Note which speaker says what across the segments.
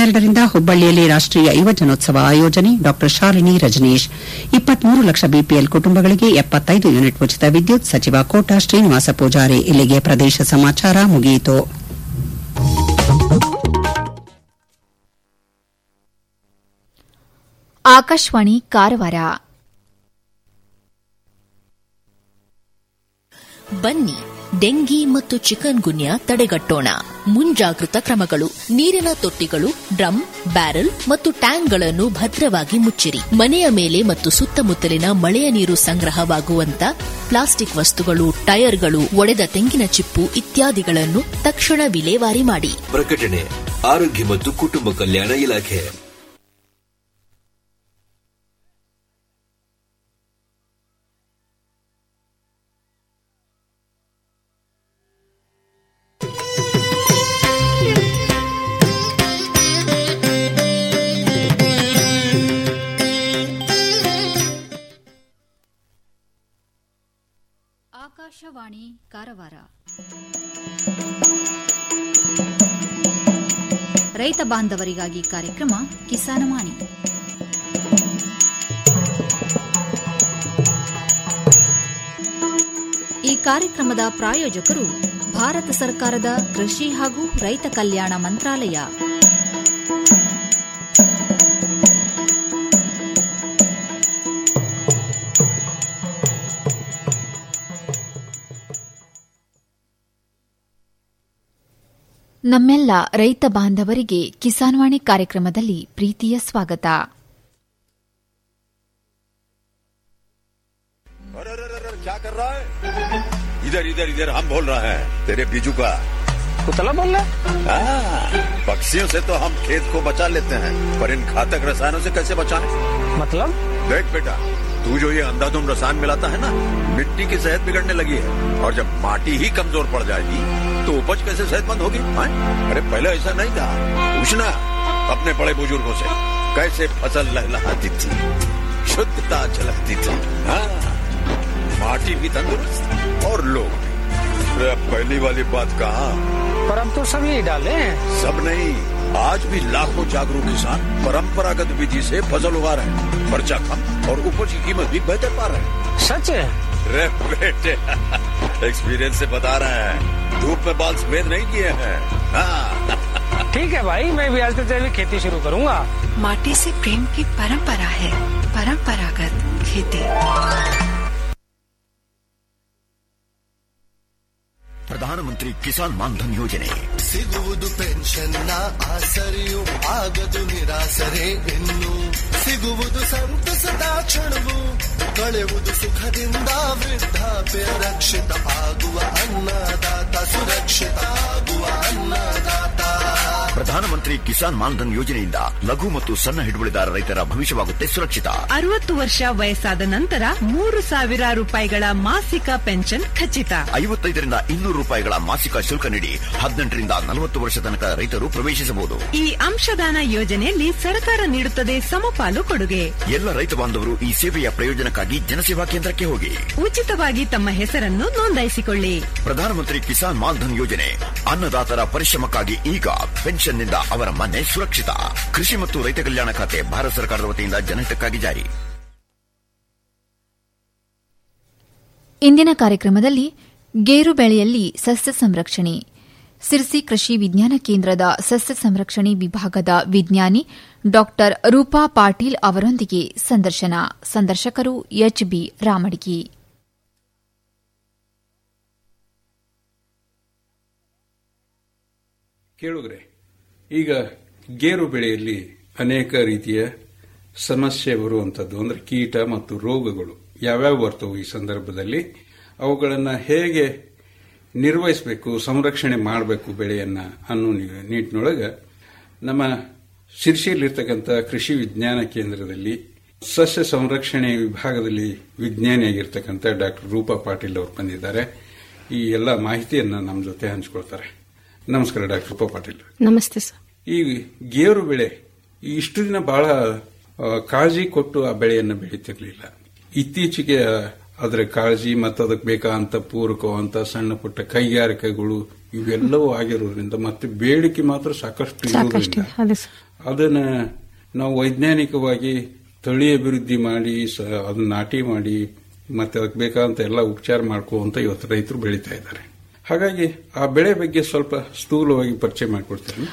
Speaker 1: ಹನ್ನೆರಡರಿಂದ ಹುಬ್ಬಳ್ಳಿಯಲ್ಲಿ ರಾಷ್ಟೀಯ ಯುವ ಜನೋತ್ಸವ ಆಯೋಜನೆ ಡಾ ಶಾಲಿನಿ ರಜನೀಶ್ ಇಪ್ಪತ್ಮೂರು ಲಕ್ಷ ಬಿಪಿಎಲ್ ಕುಟುಂಬಗಳಿಗೆ ಎಪ್ಪತ್ತೈದು ಯೂನಿಟ್ ಉಚಿತ ವಿದ್ಯುತ್ ಸಚಿವ ಕೋಟಾ ಶ್ರೀನಿವಾಸ ಪೂಜಾರಿ ಇಲ್ಲಿಗೆ ಪ್ರದೇಶ ಸಮಾಚಾರ ಮುಗಿಯಿತು
Speaker 2: ಆಕಾಶವಾಣಿ ಕಾರವಾರ
Speaker 3: ಬನ್ನಿ ಡೆಂಗಿ ಮತ್ತು ಚಿಕನ್ ಗುನ್ಯಾ ತಡೆಗಟ್ಟೋಣ ಮುಂಜಾಗೃತ ಕ್ರಮಗಳು ನೀರಿನ ತೊಟ್ಟಿಗಳು ಡ್ರಮ್ ಬ್ಯಾರೆಲ್ ಮತ್ತು ಟ್ಯಾಂಕ್ಗಳನ್ನು ಭದ್ರವಾಗಿ ಮುಚ್ಚಿರಿ ಮನೆಯ ಮೇಲೆ ಮತ್ತು ಸುತ್ತಮುತ್ತಲಿನ ಮಳೆಯ ನೀರು ಸಂಗ್ರಹವಾಗುವಂತ ಪ್ಲಾಸ್ಟಿಕ್ ವಸ್ತುಗಳು ಟೈರ್ಗಳು ಒಡೆದ ತೆಂಗಿನ ಚಿಪ್ಪು ಇತ್ಯಾದಿಗಳನ್ನು ತಕ್ಷಣ ವಿಲೇವಾರಿ ಮಾಡಿ
Speaker 4: ಪ್ರಕಟಣೆ ಆರೋಗ್ಯ ಮತ್ತು ಕುಟುಂಬ ಕಲ್ಯಾಣ ಇಲಾಖೆ
Speaker 2: ಆಕಾಶವಾಣಿ ಕಾರವಾರ ರೈತ ಬಾಂಧವರಿಗಾಗಿ ಕಾರ್ಯಕ್ರಮ ಕಿಸಾನವಾಣಿ ಈ ಕಾರ್ಯಕ್ರಮದ ಪ್ರಾಯೋಜಕರು ಭಾರತ ಸರ್ಕಾರದ ಕೃಷಿ ಹಾಗೂ ರೈತ ಕಲ್ಯಾಣ ಮಂತ್ರಾಲಯ ನಮ್ಮೆಲ್ಲ ರೈತ ಬಾಂಧವರಿಗೆ ಕಿಸಾನ್ವಾಣಿ ಕಾರ್ಯಕ್ರಮದಲ್ಲಿ ಪ್ರೀತಿಯ ಸ್ವಾಗತ
Speaker 5: अरे अरे अरे अरे, क्या कर रहा है इधर इधर इधर हम बोल रहे हैं तेरे बीजू का
Speaker 6: कुतला बोल रहा
Speaker 5: हाँ, पक्षियों से तो हम खेत को बचा लेते हैं पर इन घातक रसायनों से कैसे बचाएं?
Speaker 6: मतलब
Speaker 5: देख बेटा तू जो ये अंधाधुंध रसायन मिलाता है ना मिट्टी की सेहत बिगड़ने लगी है और जब माटी ही कमजोर पड़ जाएगी तो उपज कैसे सेहतमंद होगी हाँ? अरे पहले ऐसा नहीं था पूछना अपने बड़े बुजुर्गों से कैसे फसल लहलहाती थी शुद्धता झलकती थी हाँ माटी भी तंदुरुस्त और लोग भी अरे अब पहली वाली बात कहा
Speaker 6: पर अब तो सब यही डाले हैं
Speaker 5: सब नहीं आज भी लाखों जागरूक किसान परंपरागत विधि से फसल उगा रहे हैं खर्चा कम और उपज की कीमत भी बेहतर पा रहे हैं
Speaker 6: सच है
Speaker 5: रे बेटे एक्सपीरियंस से बता रहे हैं धूप में बाल सफेद नहीं किए हैं हाँ
Speaker 6: ठीक है भाई मैं भी आज से जैविक खेती शुरू करूंगा
Speaker 7: माटी से प्रेम की परंपरा है परंपरागत खेती
Speaker 8: ಪ್ರಧಾನಮಂತ್ರಿ ಕಿಸಾನ್ ಮಾನ್ಧನ್ ಯೋಜನೆ
Speaker 9: ಸಿಗುವುದು ಪೆನ್ಷನ್ನ ಆಸರೆಯು ಆಗದು ನಿರಾಸರೆ ಇನ್ನು ಸಿಗುವುದು ಸಂತಸದ ಕ್ಷಣವು ಕಳೆಯುವುದು ಸುಖದಿಂದ ವೃದ್ಧಾಪ್ಯ ರಕ್ಷಿತ ಆಗುವ ಅನ್ನದಾತ ಸುರಕ್ಷಿತ ಆಗುವ ಅನ್ನದಾತ
Speaker 8: ಪ್ರಧಾನಮಂತ್ರಿ ಕಿಸಾನ್ ಮಾನ್ಧನ್ ಯೋಜನೆಯಿಂದ ಲಘು ಮತ್ತು ಸಣ್ಣ ಹಿಡುವಳಿದಾರ ರೈತರ ಭವಿಷ್ಯವಾಗುತ್ತೆ ಸುರಕ್ಷಿತ
Speaker 10: ಅರವತ್ತು ವರ್ಷ ವಯಸ್ಸಾದ ನಂತರ ಮೂರು ಸಾವಿರ ರೂಪಾಯಿಗಳ ಮಾಸಿಕ ಪೆನ್ಷನ್ ಖಚಿತ
Speaker 8: ಐವತ್ತೈದರಿಂದ ಇನ್ನೂರು ರೂಪಾಯಿಗಳ ಮಾಸಿಕ ಶುಲ್ಕ ನೀಡಿ ಹದಿನೆಂಟರಿಂದ ನಲವತ್ತು ವರ್ಷ ತನಕ ರೈತರು ಪ್ರವೇಶಿಸಬಹುದು
Speaker 10: ಈ ಅಂಶದಾನ ಯೋಜನೆಯಲ್ಲಿ ಸರ್ಕಾರ ನೀಡುತ್ತದೆ ಸಮಪಾಲು ಕೊಡುಗೆ
Speaker 8: ಎಲ್ಲ ರೈತ ಬಾಂಧವರು ಈ ಸೇವೆಯ ಪ್ರಯೋಜನಕ್ಕಾಗಿ ಜನಸೇವಾ ಕೇಂದ್ರಕ್ಕೆ ಹೋಗಿ
Speaker 10: ಉಚಿತವಾಗಿ ತಮ್ಮ ಹೆಸರನ್ನು ನೋಂದಾಯಿಸಿಕೊಳ್ಳಿ
Speaker 8: ಪ್ರಧಾನಮಂತ್ರಿ ಕಿಸಾನ್ ಮಾನ್ಧನ್ ಯೋಜನೆ ಅನ್ನದಾತರ ಪರಿಶ್ರಮಕ್ಕಾಗಿ ಈಗ ಪೆನ್ಷನ್ನಿಂದ ಅವರ ಮನೆ ಸುರಕ್ಷಿತ ಕೃಷಿ ಮತ್ತು ರೈತ ಕಲ್ಯಾಣ ಖಾತೆ ಭಾರತ ಸರ್ಕಾರದ ವತಿಯಿಂದ ಜನಹಿತಕ್ಕಾಗಿ ಜಾರಿ
Speaker 2: ಇಂದಿನ ಕಾರ್ಯಕ್ರಮದಲ್ಲಿ ಗೇರು ಬೆಳೆಯಲ್ಲಿ ಸಸ್ಯ ಸಂರಕ್ಷಣೆ ಸಿರ್ಸಿ ಕೃಷಿ ವಿಜ್ಞಾನ ಕೇಂದ್ರದ ಸಸ್ಯ ಸಂರಕ್ಷಣೆ ವಿಭಾಗದ ವಿಜ್ಞಾನಿ ಡಾ ರೂಪಾ ಪಾಟೀಲ್ ಅವರೊಂದಿಗೆ ಸಂದರ್ಶನ ಸಂದರ್ಶಕರು ಎಚ್ಬಿ ರಾಮಡಿಗಿ
Speaker 11: ಕೇಳುಗ್ರೆ ಈಗ ಗೇರು ಬೆಳೆಯಲ್ಲಿ ಅನೇಕ ರೀತಿಯ ಸಮಸ್ಯೆ ಬರುವಂಥದ್ದು ಅಂದ್ರೆ ಕೀಟ ಮತ್ತು ರೋಗಗಳು ಯಾವ್ಯಾವ ಬರ್ತವೆ ಈ ಸಂದರ್ಭದಲ್ಲಿ ಅವುಗಳನ್ನು ಹೇಗೆ ನಿರ್ವಹಿಸಬೇಕು ಸಂರಕ್ಷಣೆ ಮಾಡಬೇಕು ಬೆಳೆಯನ್ನ ಅನ್ನೋ ನಿ- ನಿಟ್ಟಿನೊಳಗೆ ನಮ್ಮ ಶಿರ್ಷಿಯಲ್ಲಿರ್ತಕ್ಕಂಥ ಕೃಷಿ ವಿಜ್ಞಾನ ಕೇಂದ್ರದಲ್ಲಿ ಸಸ್ಯ ಸಂರಕ್ಷಣೆ ವಿಭಾಗದಲ್ಲಿ ವಿಜ್ಞಾನಿಯಾಗಿರ್ತಕ್ಕಂಥ ಡಾಕ್ಟರ್ ರೂಪಾ ಪಾಟೀಲ್ ಅವರು ಬಂದಿದ್ದಾರೆ ಈ ಎಲ್ಲ ಮಾಹಿತಿಯನ್ನ ನಮ್ಮ ಜೊತೆ ಹಂಚ್ಕೊಳ್ತಾರೆ ನಮಸ್ಕಾರ ಡಾಕ್ಟರ್ ರೂಪಾ ಪಾಟೀಲ್
Speaker 12: ನಮಸ್ತೆ ಸರ್
Speaker 11: ಈ ಗೇರು ಬೆಳೆ ಈ ಇಷ್ಟು ದಿನ ಬಹಳ ಆ, ಕಾಳಜಿ ಕೊಟ್ಟು ಆ ಬೆಳೆಯನ್ನು ಬೆಳೀತಿರ್ಲಿಲ್ಲ ಇತ್ತೀಚೆಗೆ ಅದರ ಕಾಳಜಿ ಮತ್ತು ಅದಕ್ಕೆ ಬೇಕಾದಂತ ಪೂರಕವಂತ ಸಣ್ಣ ಪುಟ್ಟ ಕೈಗಾರಿಕೆಗಳು ಇವೆಲ್ಲವೂ ಆಗಿರೋದ್ರಿಂದ ಮತ್ತೆ ಬೇಡಿಕೆ ಮಾತ್ರ ಸಾಕಷ್ಟು
Speaker 12: ಸಾಕಷ್ಟು
Speaker 11: ಇರೋದ್ರಿಂದ
Speaker 12: ಅದೇ ಸರ್
Speaker 11: ಅದನ್ನ ನಾವು ವೈಜ್ಞಾನಿಕವಾಗಿ ತಳಿ ಅಭಿವೃದ್ಧಿ ಮಾಡಿ ಸ- ಅದನ್ನ ನಾಟಿ ಮಾಡಿ ಮತ್ತೆ ಅದಕ್ಕೆ ಬೇಕಾದಂತ ಎಲ್ಲ ಉಪಚಾರ ಮಾಡ್ಕೋಂತ ಇವತ್ತು ರೈತರು ಬೆಳೀತಾ ಇದ್ದಾರೆ ಹಾಗಾಗಿ ಆ ಬೆಳೆ ಬಗ್ಗೆ ಸ್ವಲ್ಪ ಸ್ಥೂಲವಾಗಿ ಪರಿಚಯ ಮಾಡಿಕೊಡ್ತೇನೆ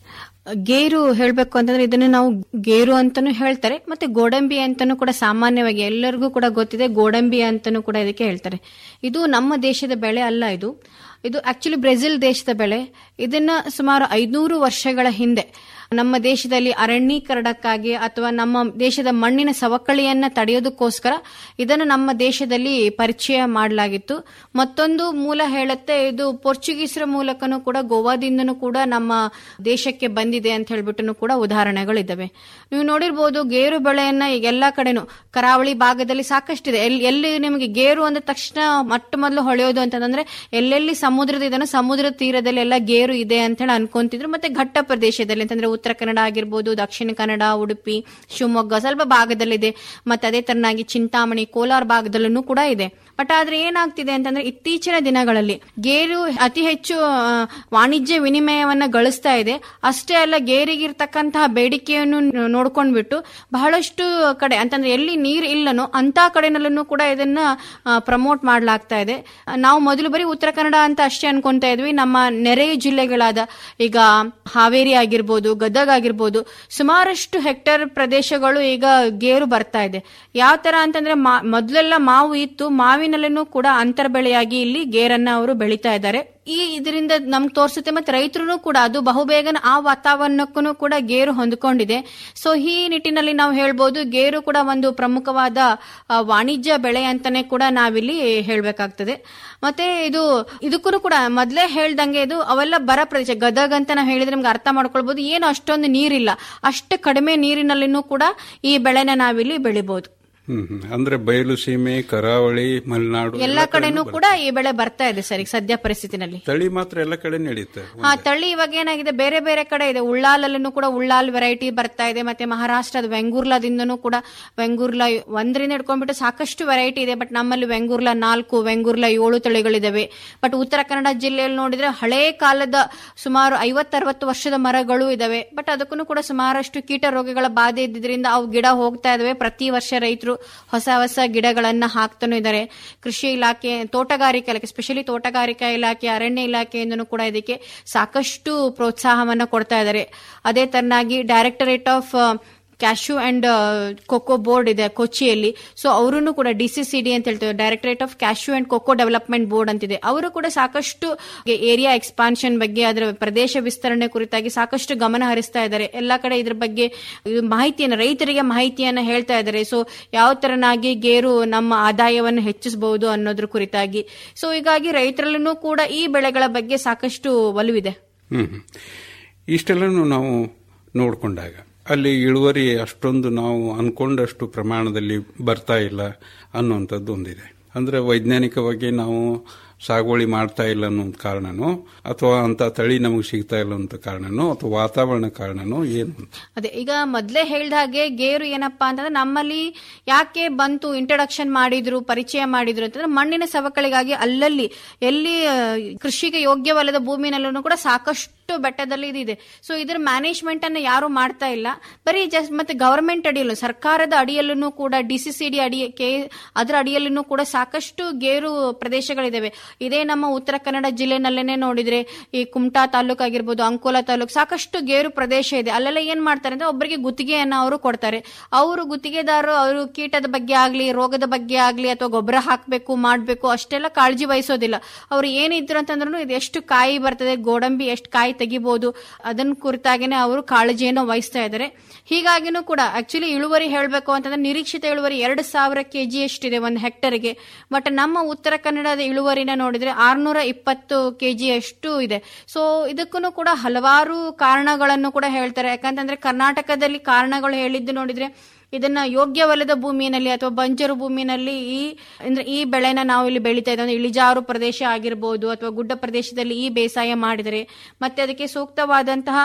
Speaker 12: ಗೇರು ಹೇಳ್ಬೇಕು ಅಂತಂದ್ರೆ ಇದನ್ನು ನಾವು ಗೇರು ಅಂತಾನೂ ಹೇಳ್ತಾರೆ ಮತ್ತೆ ಗೋಡಂಬಿ ಅಂತಾನೂ ಕೂಡ ಸಾಮಾನ್ಯವಾಗಿ ಎಲ್ಲರಿಗೂ ಕೂಡ ಗೊತ್ತಿದೆ ಗೋಡಂಬಿ ಅಂತಾನೂ ಕೂಡ ಇದಕ್ಕೆ ಹೇಳ್ತಾರೆ ಇದು ನಮ್ಮ ದೇಶದ ಬೆಳೆ ಅಲ್ಲ ಇದು ಇದು ಆಕ್ಚುಲಿ ಬ್ರೆಜಿಲ್ ದೇಶದ ಬೆಳೆ ಇದನ್ನ ಸುಮಾರು ಐನೂರು ವರ್ಷಗಳ ಹಿಂದೆ ನಮ್ಮ ದೇಶದಲ್ಲಿ ಅರಣ್ಯೀಕರಣಕ್ಕಾಗಿ ಅಥವಾ ನಮ್ಮ ದೇಶದ ಮಣ್ಣಿನ ಸವಕಳಿಯನ್ನ ತಡೆಯೋದಕ್ಕೋಸ್ಕರ ಇದನ್ನು ನಮ್ಮ ದೇಶದಲ್ಲಿ ಪರಿಚಯ ಮಾಡಲಾಗಿತ್ತು ಮತ್ತೊಂದು ಮೂಲ ಹೇಳುತ್ತೆ ಇದು ಪೋರ್ಚುಗೀಸರ ಮೂಲಕನೂ ಕೂಡ ಗೋವಾದಿಂದನೂ ಕೂಡ ನಮ್ಮ ದೇಶಕ್ಕೆ ಬಂದಿದೆ ಅಂತ ಹೇಳ್ಬಿಟ್ಟು ಕೂಡ ಉದಾಹರಣೆಗಳಿದ್ದಾವೆ ನೀವು ನೋಡಿರ್ಬೋದು ಗೇರು ಬೆಳೆಯನ್ನ ಈಗ ಎಲ್ಲಾ ಕಡೆನೂ ಕರಾವಳಿ ಭಾಗದಲ್ಲಿ ಸಾಕಷ್ಟಿದೆ ಎಲ್ಲಿ ಎಲ್ಲಿ ನಿಮಗೆ ಗೇರು ಅಂದ ತಕ್ಷಣ ಮೊಟ್ಟ ಮೊದಲು ಹೊಳೆಯೋದು ಅಂತಂದ್ರೆ ಎಲ್ಲೆಲ್ಲಿ ಸಮುದ್ರದ ಇದನ್ನು ಸಮುದ್ರ ತೀರದಲ್ಲಿ ಎಲ್ಲ ಗೇರು ಇದೆ ಅಂತ ಹೇಳಿ ಅನ್ಕೊಂತಿದ್ರು ಮತ್ತೆ ಘಟ್ಟ ಪ್ರದೇಶದಲ್ಲಿ ಅಂತಂದ್ರೆ ಉತ್ತರ ಕನ್ನಡ ಆಗಿರ್ಬೋದು ದಕ್ಷಿಣ ಕನ್ನಡ ಉಡುಪಿ ಶಿವಮೊಗ್ಗ ಸ್ವಲ್ಪ ಭಾಗದಲ್ಲಿದೆ ಮತ್ತೆ ಅದೇ ತರನಾಗಿ ಚಿಂತಾಮಣಿ ಕೋಲಾರ ಭಾಗದಲ್ಲೂ ಕೂಡ ಇದೆ ಬಟ್ ಆದ್ರೆ ಏನಾಗ್ತಿದೆ ಅಂತಂದ್ರೆ ಇತ್ತೀಚಿನ ದಿನಗಳಲ್ಲಿ ಗೇರು ಅತಿ ಹೆಚ್ಚು ಆ, ವಾಣಿಜ್ಯ ವಿನಿಮಯವನ್ನ ಗಳಿಸ್ತಾ ಇದೆ ಅಷ್ಟೇ ಅಲ್ಲ ಗೇರಿಗಿರ್ತಕ್ಕಂತಹ ಬೇಡಿಕೆಯನ್ನು ನೋಡ್ಕೊಂಡ್ಬಿಟ್ಟು ಬಹಳಷ್ಟು ಕಡೆ ಅಂತಂದ್ರೆ ಎಲ್ಲಿ ನೀರು ಇಲ್ಲನೋ ಅಂತ ಕಡೆನಲ್ಲೂ ಕೂಡ ಇದನ್ನ ಪ್ರಮೋಟ್ ಮಾಡ್ಲಾಗ್ತಾ ಇದೆ ನಾವು ಮೊದಲು ಬರೀ ಉತ್ತರ ಕನ್ನಡ ಅಂತ ಅಷ್ಟೇ ಅನ್ಕೊಂತಾ ಇದ್ವಿ ನಮ್ಮ ನೆರೆಯ ಜಿಲ್ಲೆಗಳಾದ ಈಗ ಹಾವೇರಿ ಆಗಿರ್ಬೋದು ಗದಗ ಆಗಿರ್ಬೋದು ಸುಮಾರಷ್ಟು ಹೆಕ್ಟೇರ್ ಪ್ರದೇಶಗಳು ಈಗ ಗೇರು ಬರ್ತಾ ಇದೆ ಯಾವ ತರ ಅಂತಂದ್ರೆ ಮಾ- ಮೊದ್ಲೆಲ್ಲ ಮಾವು ಇತ್ತು ಮಾವಿನಲ್ಲೂ ಕೂಡ ಅಂತರ್ ಬೆಳೆಯಾಗಿ ಇಲ್ಲಿ ಗೇರನ್ನ ಅವರು ಬೆಳೀತಾ ಇದ್ದಾರೆ ಈ ಇದರಿಂದ ನಮ್ಗೆ ತೋರಿಸುತ್ತೆ ಮತ್ತೆ ರೈತರು ಕೂಡ ಅದು ಬಹುಬೇಗನ ಆ ವಾತಾವರಣಕ್ಕೂ ಕೂಡ ಗೇರು ಹೊಂದಿಕೊಂಡಿದೆ ಸೊ ಈ ನಿಟ್ಟಿನಲ್ಲಿ ನಾವು ಹೇಳ್ಬೋದು ಗೇರು ಕೂಡ ಒಂದು ಪ್ರಮುಖವಾದ ಆ, ವಾಣಿಜ್ಯ ಬೆಳೆ ಅಂತಾನೆ ಕೂಡ ನಾವಿಲ್ಲಿ ಹೇಳ್ಬೇಕಾಗ್ತದೆ ಮತ್ತೆ ಇದು ಇದಕ್ಕೂ ಕೂಡ ಮೊದಲೇ ಹೇಳ್ದಂಗೆ ಇದು ಅವೆಲ್ಲ ಬರ ಪ್ರದೇಶ ಗದಗ ಅಂತ ನಾವು ಹೇಳಿದ್ರೆ ನಮ್ಗೆ ಅರ್ಥ ಮಾಡ್ಕೊಳ್ಬಹುದು ಏನು ಅಷ್ಟೊಂದು ನೀರಿಲ್ಲ ಅಷ್ಟು ಕಡಿಮೆ ನೀರಿನಲ್ಲಿನೂ ಕೂಡ ಈ ಬೆಳೆನ ನಾವಿಲ್ಲಿ ಬೆಳಿಬಹುದು
Speaker 11: ಹ್ಮ್ ಹ್ಮ್. ಅಂದ್ರೆ ಬಯಲು ಸೀಮೆ ಕರಾವಳಿ ಮಲೆನಾಡು
Speaker 12: ಎಲ್ಲಾ ಕಡೆನೂ ಕೂಡ ಈ ಬೆಳೆ ಬರ್ತಾ ಇದೆ ಸರ್ ಈಗ ಸದ್ಯ ಪರಿಸ್ಥಿತಿನಲ್ಲಿ
Speaker 11: ತಳಿ ಮಾತ್ರ ಎಲ್ಲ ಕಡೆ ನಡೆಯುತ್ತೆ
Speaker 12: ಹಾ ತಳಿ ಇವಾಗ ಏನಾಗಿದೆ ಬೇರೆ ಬೇರೆ ಕಡೆ ಇದೆ ಉಳ್ಳಾಲಲ್ಲೂ ಕೂಡ ಉಳ್ಳಾಲ್ ವೆರೈಟಿ ಬರ್ತಾ ಇದೆ ಮತ್ತೆ ಮಹಾರಾಷ್ಟ್ರದ ವೆಂಗೂರ್ಲಾದಿಂದನೂ ಕೂಡ ವೆಂಗೂರ್ಲಾ ಒಂದರಿಂದ ಹಿಡ್ಕೊಂಡ್ಬಿಟ್ಟು ಸಾಕಷ್ಟು ವೆರೈಟಿ ಇದೆ ಬಟ್ ನಮ್ಮಲ್ಲಿ ವೆಂಗೂರ್ಲಾ ನಾಲ್ಕು ವೆಂಗೂರ್ಲಾ ಏಳು ತಳಿಗಳಿದಾವೆ ಬಟ್ ಉತ್ತರ ಕನ್ನಡ ಜಿಲ್ಲೆಯಲ್ಲಿ ನೋಡಿದ್ರೆ ಹಳೇ ಕಾಲದ ಸುಮಾರು ಐವತ್ತರವತ್ತು ವರ್ಷದ ಮರಗಳು ಇದಾವೆ ಬಟ್ ಅದಕ್ಕೂ ಕೂಡ ಸುಮಾರಷ್ಟು ಕೀಟ ರೋಗಗಳ ಬಾಧೆ ಇದ್ದಿದ್ರಿಂದ ಅವು ಗಿಡ ಹೋಗ್ತಾ ಇದಾವೆ ಪ್ರತಿ ವರ್ಷ ರೈತರು ಹೊಸ ಹೊಸ ಗಿಡಗಳನ್ನ ಹಾಕ್ತಾನೂ ಇದ್ದಾರೆ ಕೃಷಿ ಇಲಾಖೆ ತೋಟಗಾರಿಕೆ ಇಲಾಖೆ ಸ್ಪೆಷಲಿ ತೋಟಗಾರಿಕಾ ಇಲಾಖೆ ಅರಣ್ಯ ಇಲಾಖೆಯಿಂದನೂ ಕೂಡ ಇದಕ್ಕೆ ಸಾಕಷ್ಟು ಪ್ರೋತ್ಸಾಹವನ್ನ ಕೊಡ್ತಾ ಇದ್ದಾರೆ ಅದೇ ತರನಾಗಿ directorate of cashew and cocoa board ಇದೆ ಕೊಚ್ಚಿಯಲ್ಲಿ ಸೊ ಅವರು ಕೂಡ ಡಿಸಿಸಿಡಿ ಅಂತ ಹೇಳ್ತೇವೆ directorate of cashew and cocoa development board ಅಂತಿದೆ ಅವರು ಕೂಡ ಸಾಕಷ್ಟು ಏರಿಯಾ ಎಕ್ಸ್ಪಾನ್ಷನ್ ಬಗ್ಗೆ ಅದರ ಪ್ರದೇಶ ವಿಸ್ತರಣೆ ಕುರಿತಾಗಿ ಸಾಕಷ್ಟು ಗಮನ ಹರಿಸ್ತಾ ಇದ್ದಾರೆ ಎಲ್ಲಾ ಕಡೆ ಇದ್ರ ಬಗ್ಗೆ ಇದು ಮಾಹಿತಿಯನ್ನು ರೈತರಿಗೆ ಮಾಹಿತಿಯನ್ನ ಹೇಳ್ತಾ ಇದ್ದಾರೆ ಸೊ ಯಾವ ತರನಾಗಿ ಗೇರು ನಮ್ಮ ಆದಾಯವನ್ನು ಹೆಚ್ಚಿಸಬಹುದು ಅನ್ನೋದ್ರ ಕುರಿತಾಗಿ ಸೊ ಹೀಗಾಗಿ ರೈತರಲ್ಲೂ ಕೂಡ ಈ ಬೆಳೆಗಳ ಬಗ್ಗೆ ಸಾಕಷ್ಟು ಒಲವಿದೆ
Speaker 11: ಹ್ಮ್ ಹ್ಮ್. ಇಷ್ಟೆಲ್ಲನೂ ನಾವು ನೋಡಿಕೊಂಡಾಗ ಅಲ್ಲಿ ಇಳುವರಿ ಅಷ್ಟೊಂದು ನಾವು ಅನ್ಕೊಂಡಷ್ಟು ಪ್ರಮಾಣದಲ್ಲಿ ಬರ್ತಾ ಇಲ್ಲ ಅನ್ನುವಂಥದ್ದು ಒಂದಿದೆ ಅಂದ್ರೆ ವೈಜ್ಞಾನಿಕವಾಗಿ ನಾವು ಸಾಗುವಳಿ ಮಾಡ್ತಾ ಇಲ್ಲ ಅನ್ನೋ ಒಂದು ಕಾರಣನೋ ಅಥವಾ ಅಂತ ತಳಿ ನಮಗೆ ಸಿಗ್ತಾ ಇಲ್ಲ ಅಂತ ಕಾರಣನೋ ಅಥವಾ ವಾತಾವರಣ ಕಾರಣನೋ ಏನು ಅಂತ
Speaker 12: ಅದೇ ಈಗ ಮೊದಲೇ ಹೇಳ್ದ ಹಾಗೆ ಗೇರು ಏನಪ್ಪಾ ಅಂತಂದ್ರೆ ನಮ್ಮಲ್ಲಿ ಯಾಕೆ ಬಂತು ಇಂಟ್ರಡಕ್ಷನ್ ಮಾಡಿದ್ರು ಪರಿಚಯ ಮಾಡಿದ್ರು ಅಂತಂದ್ರೆ ಮಣ್ಣಿನ ಸವಕಳಿಗಾಗಿ ಅಲ್ಲಲ್ಲಿ ಎಲ್ಲಿ ಆ, ಕೃಷಿಗೆ ಯೋಗ್ಯವಲ್ಲದ ಭೂಮಿನಲ್ಲೂ ಕೂಡ ಸಾಕಷ್ಟು ಬೆಟ್ಟದಲ್ಲಿ ಇದಿದೆ ಸೊ ಇದರ ಮ್ಯಾನೇಜ್ಮೆಂಟ್ ಅನ್ನ ಯಾರು ಮಾಡ್ತಾ ಇಲ್ಲ ಬರೀ ಜಸ್ಟ್ ಮತ್ತೆ ಗವರ್ಮೆಂಟ್ ಅಡಿಯಲ್ಲೂ ಸರ್ಕಾರದ ಅಡಿಯಲ್ಲೂ ಕೂಡ ಡಿಸಿಸಿಡಿ ಅಡಿ ಕೆ ಅದರ ಅಡಿಯಲ್ಲೂ ಕೂಡ ಸಾಕಷ್ಟು ಗೇರು ಪ್ರದೇಶಗಳಿದಾವೆ ಇದೇ ನಮ್ಮ ಉತ್ತರ ಕನ್ನಡ ಜಿಲ್ಲೆನಲ್ಲೇನೆ ನೋಡಿದ್ರೆ ಈ ಕುಮಟಾ ತಾಲೂಕು ಆಗಿರ್ಬೋದು ಅಂಕೋಲಾ ತಾಲೂಕು ಸಾಕಷ್ಟು ಗೇರು ಪ್ರದೇಶ ಇದೆ ಅಲ್ಲೆಲ್ಲ ಏನ್ ಮಾಡ್ತಾರೆ ಅಂದ್ರೆ ಒಬ್ಬರಿಗೆ ಗುತ್ತಿಗೆಯನ್ನ ಅವರು ಕೊಡ್ತಾರೆ ಅವರು ಗುತ್ತಿಗೆದಾರರು ಅವರು ಕೀಟದ ಬಗ್ಗೆ ಆಗ್ಲಿ ರೋಗದ ಬಗ್ಗೆ ಆಗ್ಲಿ ಅಥವಾ ಗೊಬ್ಬರ ಹಾಕಬೇಕು ಮಾಡಬೇಕು ಅಷ್ಟೆಲ್ಲ ಕಾಳಜಿ ವಹಿಸೋದಿಲ್ಲ ಅವ್ರು ಏನಿದ್ರು ಅಂತಂದ್ರೂ ಇದು ಎಷ್ಟು ಕಾಯಿ ಬರ್ತದೆ ಗೋಡಂಬಿ ಎಷ್ಟು ಕಾಯಿ ತೆಗಿಬಹುದು ಅದನ್ನ ಕುರಿತಾಗಿನೇ ಅವರು ಕಾಳಜಿಯನ್ನು ವಹಿಸ್ತಾ ಇದ್ದಾರೆ ಹೀಗಾಗಿನೂ ಕೂಡ ಆಕ್ಚುಲಿ ಇಳುವರಿ ಹೇಳಬೇಕು ಅಂತಂದ್ರೆ ನಿರೀಕ್ಷಿತ ಇಳುವರಿ ಎರಡು ಸಾವಿರ ಕೆಜಿ ಅಷ್ಟಿದೆ ಒಂದು ಹೆಕ್ಟರ್ಗೆ ಬಟ್ ನಮ್ಮ ಉತ್ತರ ಕನ್ನಡದ ಇಳುವರಿನ ನೋಡಿದ್ರೆ ಆರ್ನೂರ ಇಪ್ಪತ್ತು ಕೆಜಿ ಅಷ್ಟು ಇದೆ ಸೊ ಇದಕ್ಕೂ ಕೂಡ ಹಲವಾರು ಕಾರಣಗಳನ್ನು ಕೂಡ ಹೇಳ್ತಾರೆ ಯಾಕಂತಂದ್ರೆ ಕರ್ನಾಟಕದಲ್ಲಿ ಕಾರಣಗಳು ಹೇಳಿದ್ದು ನೋಡಿದ್ರೆ ಇದನ್ನ ಯೋಗ್ಯವಲ್ಲದ ಭೂಮಿಯಲ್ಲಿ ಅಥವಾ ಬಂಜರು ಭೂಮಿನಲ್ಲಿ ಈ ಅಂದ್ರೆ ಈ ಬೆಳೆನ ನಾವು ಇಲ್ಲಿ ಬೆಳೀತಾ ಇದ್ದೇವೆ ಅಂದ್ರೆ ಇಳಿಜಾರು ಪ್ರದೇಶ ಆಗಿರ್ಬೋದು ಅಥವಾ ಗುಡ್ಡ ಪ್ರದೇಶದಲ್ಲಿ ಈ ಬೇಸಾಯ ಮಾಡಿದರೆ ಮತ್ತೆ ಅದಕ್ಕೆ ಸೂಕ್ತವಾದಂತಹ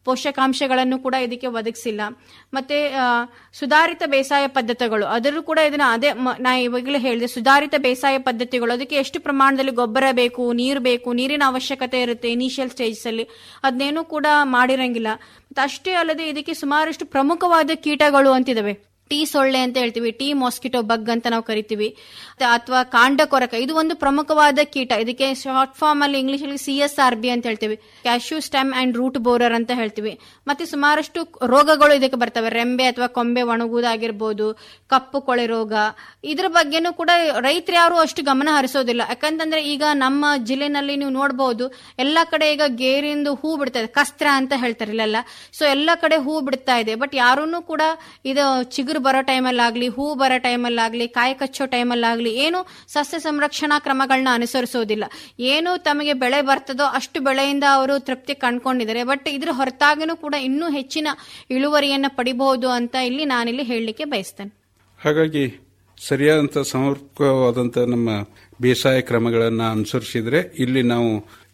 Speaker 12: ಪೋಷಕಾಂಶಗಳನ್ನು ಕೂಡ ಇದಕ್ಕೆ ಒದಗಿಸಿಲ್ಲ ಮತ್ತೆ ಆ, ಸುಧಾರಿತ ಬೇಸಾಯ ಪದ್ಧತಿಗಳು ಅದರಲ್ಲೂ ಕೂಡ ಇದನ್ನ ಅದೇ ಮ- ನಾ ಇವಾಗಲೇ ಹೇಳಿದೆ ಸುಧಾರಿತ ಬೇಸಾಯ ಪದ್ಧತಿಗಳು ಅದಕ್ಕೆ ಎಷ್ಟು ಪ್ರಮಾಣದಲ್ಲಿ ಗೊಬ್ಬರ ಬೇಕು ನೀರು ಬೇಕು ನೀರಿನ ಅವಶ್ಯಕತೆ ಇರುತ್ತೆ ಇನಿಷಿಯಲ್ ಸ್ಟೇಜ್ ಅಲ್ಲಿ ಅದನ್ನೇನು ಕೂಡ ಮಾಡಿರಂಗಿಲ್ಲ ಮತ್ತೆ ಅಷ್ಟೇ ಅಲ್ಲದೆ ಇದಕ್ಕೆ ಸುಮಾರಷ್ಟು ಪ್ರಮುಖವಾದ ಕೀಟಗಳು ಅಂತಿದಾವೆ ಟೀ ಸೊಳ್ಳೆ ಅಂತ ಹೇಳ್ತೀವಿ ಟೀ ಮಾಸ್ಕಿಟೋ ಬಗ್ ಅಂತ ನಾವು ಕರಿತೀವಿ ಅಥವಾ ಕಾಂಡ ಕೊರಕ ಇದು ಒಂದು ಪ್ರಮುಖವಾದ ಕೀಟ ಇದಕ್ಕೆ ಶಾರ್ಟ್ ಫಾರ್ಮ್ ಅಲ್ಲಿ ಇಂಗ್ಲಿಷ್ ಅಲ್ಲಿ ಸಿ ಎಸ್ ಆರ್ ಬಿ ಅಂತ ಹೇಳ್ತೀವಿ cashew stem and root borer ಅಂತ ಹೇಳ್ತೀವಿ ಮತ್ತೆ ಸುಮಾರಷ್ಟು ರೋಗಗಳು ಇದಕ್ಕೆ ಬರ್ತವೆ ರೆಂಬೆ ಅಥವಾ ಕೊಂಬೆ ಒಣಗುವುದಾಗಿರ್ಬೋದು ಕಪ್ಪು ಕೊಳೆ ರೋಗ ಇದ್ರ ಬಗ್ಗೆನೂ ಕೂಡ ರೈತರು ಯಾರು ಅಷ್ಟು ಗಮನ ಹರಿಸೋದಿಲ್ಲ ಯಾಕಂತಂದ್ರೆ ಈಗ ನಮ್ಮ ಜಿಲ್ಲೆನಲ್ಲಿ ನೀವು ನೋಡಬಹುದು ಎಲ್ಲಾ ಕಡೆ ಈಗ ಗೇರಿಂದು ಹೂ ಬಿಡ್ತಾ ಇದೆ ಕಸ್ತ್ರ ಅಂತ ಹೇಳ್ತಾರೆ ಇಲ್ಲೆಲ್ಲ ಸೊ ಎಲ್ಲಾ ಕಡೆ ಹೂ ಬಿಡ್ತಾ ಇದೆ ಬಟ್ ಯಾರೂನು ಕೂಡ ಇದು ಚಿಗುರು ಬರೋ ಟೈಮಲ್ಲಿ ಆಗ್ಲಿ ಹೂ ಬರೋ ಟೈಮಲ್ಲಿ ಆಗ್ಲಿ ಕಾಯಿ ಕಚ್ಚೋ ಟೈಮಲ್ಲಿ ಆಗ್ಲಿ ಏನು ಸಸ್ಯ ಸಂರಕ್ಷಣಾ ಕ್ರಮಗಳನ್ನ ಅನುಸರಿಸೋದಿಲ್ಲ ಏನು ತಮಗೆ ಬೆಳೆ ಬರ್ತದೋ ಅಷ್ಟು ಬೆಳೆಯಿಂದ ಅವರು ತೃಪ್ತಿ ಕಂಡ್ಕೊಂಡಿದ್ದಾರೆ ಬಟ್ ಇದ್ರ ಹೊರತಾಗಿನೂ ಕೂಡ ಇನ್ನೂ ಹೆಚ್ಚಿನ ಇಳುವರಿಯನ್ನ ಪಡಿಬಹುದು ಅಂತ ಇಲ್ಲಿ ನಾನಿಲ್ಲಿ ಹೇಳಲಿಕ್ಕೆ ಬಯಸ್ತೇನೆ
Speaker 11: ಹಾಗಾಗಿ ಸರಿಯಾದಂಥ ಸಮರ್ಪಕವಾದಂಥ ನಮ್ಮ ಬೇಸಾಯ ಕ್ರಮಗಳನ್ನು ಅನುಸರಿಸಿದ್ರೆ ಇಲ್ಲಿ ನಾವು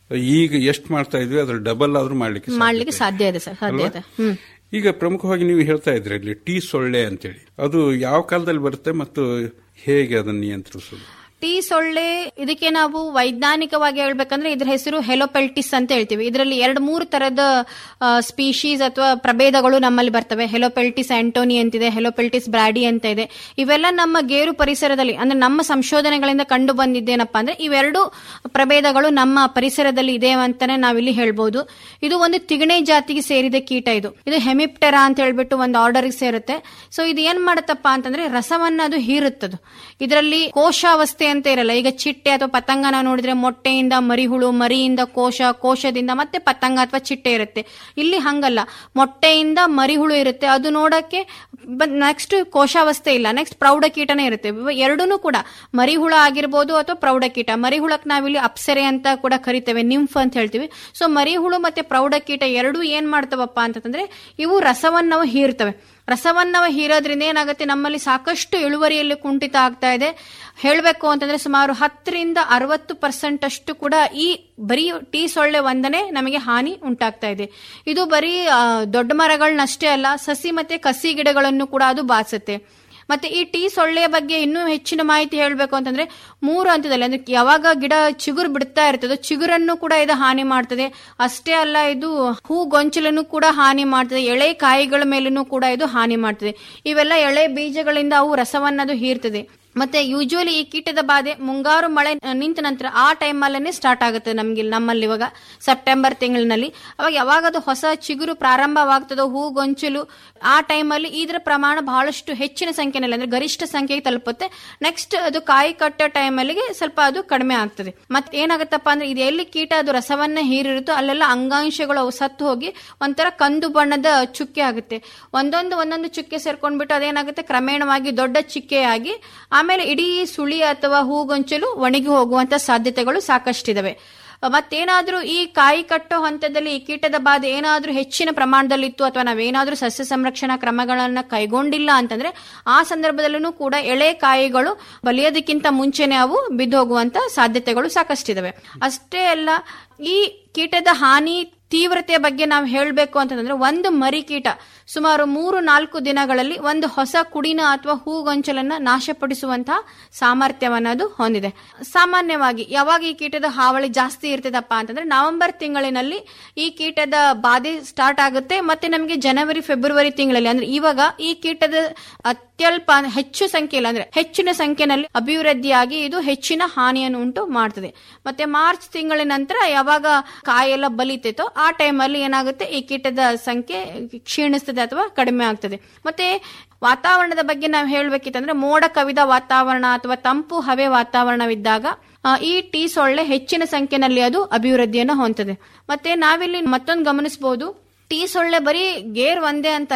Speaker 11: ಈಗ ಎಷ್ಟು ಮಾಡ್ತಾ ಇದ್ವಿ ಅದ್ರ ಡಬಲ್ ಆದ್ರೂ ಮಾಡ್ಲಿಕ್ಕೆ ಸಾಧ್ಯ
Speaker 12: ಮಾಡ್ಲಿಕ್ಕೆ ಸಾಧ್ಯ ಇದೆ ಸರ್ ಸಾಧ್ಯ ಇದೆ ಹ್ಮ್
Speaker 11: ಈಗ ಪ್ರಮುಖವಾಗಿ ನೀವು ಹೇಳ್ತಾ ಇದ್ರಿ ಇಲ್ಲಿ ಟೀ ಸೊಳ್ಳೆ ಅಂತೇಳಿ ಅದು ಯಾವ ಕಾಲದಲ್ಲಿ ಬರುತ್ತೆ ಮತ್ತು ಹೇಗೆ ಅದನ್ನು ನಿಯಂತ್ರಿಸೋದು
Speaker 12: ಟೀ ಸೊಳ್ಳೆ ಇದಕ್ಕೆ ನಾವು ವೈಜ್ಞಾನಿಕವಾಗಿ ಹೇಳ್ಬೇಕಂದ್ರೆ ಇದ್ರ ಹೆಸರು ಹೆಲೋಪೆಲ್ಟಿಸ್ ಅಂತ ಹೇಳ್ತೀವಿ ಇದರಲ್ಲಿ ಎರಡು ಮೂರು ತರದ ಸ್ಪೀಶೀಸ್ ಅಥವಾ ಪ್ರಭೇದಗಳು ನಮ್ಮಲ್ಲಿ ಬರ್ತವೆ ಹೆಲೋಪೆಲ್ಟಿಸ್ ಆಂಟೋನಿ ಅಂತಿದೆ ಹೆಲೋಪೆಲ್ಟಿಸ್ ಬ್ರಾಡಿ ಅಂತ ಇದೆ ಇವೆಲ್ಲ ನಮ್ಮ ಗೇರು ಪರಿಸರದಲ್ಲಿ ಅಂದ್ರೆ ನಮ್ಮ ಸಂಶೋಧನೆಗಳಿಂದ ಕಂಡು ಬಂದಿದ್ದೇನಪ್ಪ ಅಂದ್ರೆ ಇವೆರಡು ಪ್ರಭೇದಗಳು ನಮ್ಮ ಪರಿಸರದಲ್ಲಿ ಇದೆ ಅಂತಾನೆ ನಾವಿಲ್ಲಿ ಹೇಳ್ಬೋದು ಇದು ಒಂದು ತಿಗಣೆ ಜಾತಿಗೆ ಸೇರಿದ ಕೀಟ ಇದು ಇದು ಹೆಮಿಪ್ಟೆರಾ ಅಂತ ಹೇಳ್ಬಿಟ್ಟು ಒಂದು ಆರ್ಡರ್ಗೆ ಸೇರುತ್ತೆ ಸೊ ಇದು ಏನ್ ಮಾಡುತ್ತಪ್ಪ ಅಂತಂದ್ರೆ ರಸವನ್ನ ಅದು ಹೀರುತ್ತದು ಇದರಲ್ಲಿ ಕೋಶಾವಸ್ಥೆ ಅಂತ ಇರಲ್ಲ ಈಗ ಚಿಟ್ಟೆ ಅಥವಾ ಪತಂಗ ನಾವು ನೋಡಿದ್ರೆ ಮೊಟ್ಟೆಯಿಂದ ಮರಿಹುಳು ಮರಿಯಿಂದ ಕೋಶ ಕೋಶದಿಂದ ಮತ್ತೆ ಪತಂಗ ಅಥವಾ ಚಿಟ್ಟೆ ಇರುತ್ತೆ ಇಲ್ಲಿ ಹಂಗಲ್ಲ ಮೊಟ್ಟೆಯಿಂದ ಮರಿಹುಳು ಇರುತ್ತೆ ಅದು ನೋಡಕ್ಕೆ ನೆಕ್ಸ್ಟ್ ಕೋಶಾವಸ್ಥೆ ಇಲ್ಲ ನೆಕ್ಸ್ಟ್ ಪ್ರೌಢಕೀಟನೇ ಇರುತ್ತೆ ಎರಡೂ ಕೂಡ ಮರಿಹುಳ ಆಗಿರ್ಬೋದು ಅಥವಾ ಪ್ರೌಢಕೀಟ ಮರಿಹುಳಕ್ ನಾವಿಲ್ಲಿ ಅಪ್ಸರೆ ಅಂತ ಕೂಡ ಕರಿತೇವೆ ನಿಂಫ್ ಅಂತ ಹೇಳ್ತೀವಿ ಸೊ ಮರಿಹುಳು ಮತ್ತೆ ಪ್ರೌಢಕೀಟ ಎರಡೂ ಏನ್ ಮಾಡ್ತವಪ್ಪ ಅಂತಂದ್ರೆ ಇವು ರಸವನ್ನವು ಹೀರ್ತವೆ ರಸವನ್ನವ ಹೀರೋದ್ರಿಂದ ಏನಾಗುತ್ತೆ ನಮ್ಮಲ್ಲಿ ಸಾಕಷ್ಟು ಇಳುವರಿಯಲ್ಲಿ ಕುಂಠಿತ ಆಗ್ತಾ ಇದೆ ಹೇಳಬೇಕು ಅಂತಂದ್ರೆ ಸುಮಾರು ಹತ್ತರಿಂದ ಅರವತ್ತು ಪರ್ಸೆಂಟ್ ಅಷ್ಟು ಕೂಡ ಈ ಬರೀ ಟೀ ಸೊಳ್ಳೆ ಒಂದನೇ ನಮಗೆ ಹಾನಿ ಉಂಟಾಗ್ತಾ ಇದೆ ಇದು ಬರೀ ಆ, ದೊಡ್ಡ ಮರಗಳನ್ನಷ್ಟೇ ಅಲ್ಲ ಸಸಿ ಮತ್ತೆ ಕಸಿ ಗಿಡಗಳನ್ನು ಕೂಡ ಅದು ಬಾಸುತ್ತೆ ಮತ್ತೆ ಈ ಟೀ ಸೊಳ್ಳೆಯ ಬಗ್ಗೆ ಇನ್ನೂ ಹೆಚ್ಚಿನ ಮಾಹಿತಿ ಹೇಳಬೇಕು ಅಂತಂದ್ರೆ ಮೂರು ಹಂತದಲ್ಲಿ ಅಂದ್ರೆ ಯಾವಾಗ ಗಿಡ ಚಿಗುರು ಬಿಡ್ತಾ ಇರ್ತದೋ ಚಿಗುರನ್ನು ಕೂಡ ಇದು ಹಾನಿ ಮಾಡ್ತದೆ ಅಷ್ಟೇ ಅಲ್ಲ ಇದು ಹೂ ಗೊಂಚಲನ್ನು ಕೂಡ ಹಾನಿ ಮಾಡ್ತದೆ ಎಳೆ ಕಾಯಿಗಳ ಮೇಲೂ ಕೂಡ ಇದು ಹಾನಿ ಮಾಡ್ತದೆ ಇವೆಲ್ಲ ಎಳೆ ಬೀಜಗಳಿಂದ ಅವು ರಸವನ್ನದು ಹೀರ್ತದೆ ಮತ್ತೆ ಯೂಶುವಲಿ ಈ ಕೀಟದ ಬಾಧೆ ಮುಂಗಾರು ಮಳೆ ನಿಂತ ನಂತರ ಆ ಟೈಮ್ ಅಲ್ಲೇ ಸ್ಟಾರ್ಟ್ ಆಗುತ್ತೆ ನಮ್ಗೆ ಇಲ್ಲಿ ನಮ್ಮಲ್ಲಿ ಇವಾಗ ಸೆಪ್ಟೆಂಬರ್ ತಿಂಗಳಿನಲ್ಲಿ ಅವಾಗ ಯಾವಾಗ ಅದು ಹೊಸ ಚಿಗುರು ಪ್ರಾರಂಭವಾಗ್ತದೋ ಹೂ ಗೊಂಚಲು ಆ ಟೈಮಲ್ಲಿ ಇದರ ಪ್ರಮಾಣ ಬಹಳಷ್ಟು ಹೆಚ್ಚಿನ ಸಂಖ್ಯೆನಲ್ಲಿ ಅಂದ್ರೆ ಗರಿಷ್ಠ ಸಂಖ್ಯೆಗೆ ತಲುಪುತ್ತೆ ನೆಕ್ಸ್ಟ್ ಅದು ಕಾಯಿ ಕಟ್ಟೋ ಟೈಮಲ್ಲಿಗೆ ಸ್ವಲ್ಪ ಅದು ಕಡಿಮೆ ಆಗ್ತದೆ ಮತ್ತೆ ಏನಾಗುತ್ತಪ್ಪ ಅಂದ್ರೆ ಇದು ಎಲ್ಲಿ ಕೀಟ ಅದು ರಸವನ್ನ ಹೀರಿರುತ್ತೋ ಅಲ್ಲೆಲ್ಲ ಅಂಗಾಂಶಗಳು ಅವು ಸತ್ತು ಹೋಗಿ ಒಂಥರ ಕಂದು ಬಣ್ಣದ ಚುಕ್ಕೆ ಆಗುತ್ತೆ ಒಂದೊಂದು ಒಂದೊಂದು ಚುಕ್ಕೆ ಸೇರ್ಕೊಂಡ್ಬಿಟ್ಟು ಅದೇನಾಗುತ್ತೆ ಕ್ರಮೇಣವಾಗಿ ದೊಡ್ಡ ಚಿಕ್ಕೆಯಾಗಿ ಆಮೇಲೆ ಇಡೀ ಸುಳಿ ಅಥವಾ ಹೂಗೊಂಚಲು ಒಣಗಿ ಹೋಗುವಂತ ಸಾಧ್ಯತೆಗಳು ಸಾಕಷ್ಟಿದಾವೆ ಮತ್ತೇನಾದ್ರೂ ಈ ಕಾಯಿ ಕಟ್ಟೋ ಹಂತದಲ್ಲಿ ಈ ಕೀಟದ ಬಾಧೆ ಏನಾದ್ರೂ ಹೆಚ್ಚಿನ ಪ್ರಮಾಣದಲ್ಲಿ ಇತ್ತು ಅಥವಾ ನಾವೇನಾದ್ರೂ ಸಸ್ಯ ಸಂರಕ್ಷಣಾ ಕ್ರಮಗಳನ್ನ ಕೈಗೊಂಡಿಲ್ಲ ಅಂತಂದ್ರೆ ಆ ಸಂದರ್ಭದಲ್ಲೂ ಕೂಡ ಎಳೆ ಕಾಯಿಗಳು ಬಲಿಯೋದಕ್ಕಿಂತ ಮುಂಚೆನೆ ಅವು ಬಿದ್ದು ಹೋಗುವಂತ ಸಾಧ್ಯತೆಗಳು ಸಾಕಷ್ಟಿದಾವೆ ಅಷ್ಟೇ ಅಲ್ಲ ಈ ಕೀಟದ ಹಾನಿ ತೀವ್ರತೆಯ ಬಗ್ಗೆ ನಾವು ಹೇಳಬೇಕು ಅಂತಂದ್ರೆ ಒಂದು ಮರಿ ಕೀಟ ಸುಮಾರು ಮೂರು ನಾಲ್ಕು ದಿನಗಳಲ್ಲಿ ಒಂದು ಹೊಸ ಕುಡಿನ ಅಥವಾ ಹೂಗೊಂಚಲನ್ನ ನಾಶಪಡಿಸುವಂತಹ ಸಾಮರ್ಥ್ಯವನ್ನ ಅದು ಹೊಂದಿದೆ ಸಾಮಾನ್ಯವಾಗಿ ಯಾವಾಗ ಈ ಕೀಟದ ಹಾವಳಿ ಜಾಸ್ತಿ ಇರ್ತದಪ್ಪ ಅಂತಂದ್ರೆ ನವೆಂಬರ್ ತಿಂಗಳಿನಲ್ಲಿ ಈ ಕೀಟದ ಬಾಧೆ ಸ್ಟಾರ್ಟ್ ಆಗುತ್ತೆ ಮತ್ತೆ ನಮಗೆ ಜನವರಿ ಫೆಬ್ರವರಿ ತಿಂಗಳಲ್ಲಿ ಅಂದ್ರೆ ಇವಾಗ ಈ ಕೀಟದ ಅತ್ಯಲ್ಪ ಹೆಚ್ಚು ಸಂಖ್ಯೆಯಲ್ಲಿ ಅಂದ್ರೆ ಹೆಚ್ಚಿನ ಸಂಖ್ಯೆನಲ್ಲಿ ಅಭಿವೃದ್ಧಿಯಾಗಿ ಇದು ಹೆಚ್ಚಿನ ಹಾನಿಯನ್ನು ಉಂಟು ಮಾಡ್ತದೆ ಮತ್ತೆ ಮಾರ್ಚ್ ತಿಂಗಳಿನ ನಂತರ ಯಾವಾಗ ಕಾಯೆಲ್ಲ ಬಲಿತೈತೋ ಆ ಟೈಮಲ್ಲಿ ಏನಾಗುತ್ತೆ ಈ ಕೀಟದ ಸಂಖ್ಯೆ ಕ್ಷೀಣಿಸ್ತದೆ ಅಥವಾ ಕಡಿಮೆ ಆಗ್ತದೆ ಮತ್ತೆ ವಾತಾವರಣದ ಬಗ್ಗೆ ನಾವು ಹೇಳ್ಬೇಕಿತ್ತಂದ್ರೆ ಮೋಡ ಕವಿದ ವಾತಾವರಣ ಅಥವಾ ತಂಪು ಹವೆ ವಾತಾವರಣವಿದ್ದಾಗ ಆ, ಈ ಟೀ ಸೊಳ್ಳೆ ಹೆಚ್ಚಿನ ಸಂಖ್ಯೆನಲ್ಲಿ ಅದು ಅಭಿವೃದ್ಧಿಯನ್ನು ಹೊಂದದೆ ಮತ್ತೆ ನಾವಿಲ್ಲಿ ಮತ್ತೊಂದು ಗಮನಿಸಬಹುದು ಟೀ ಸೊಳ್ಳೆ ಬರೀ ಗೇರ್ ಒಂದೇ ಅಂತಲ್ಲ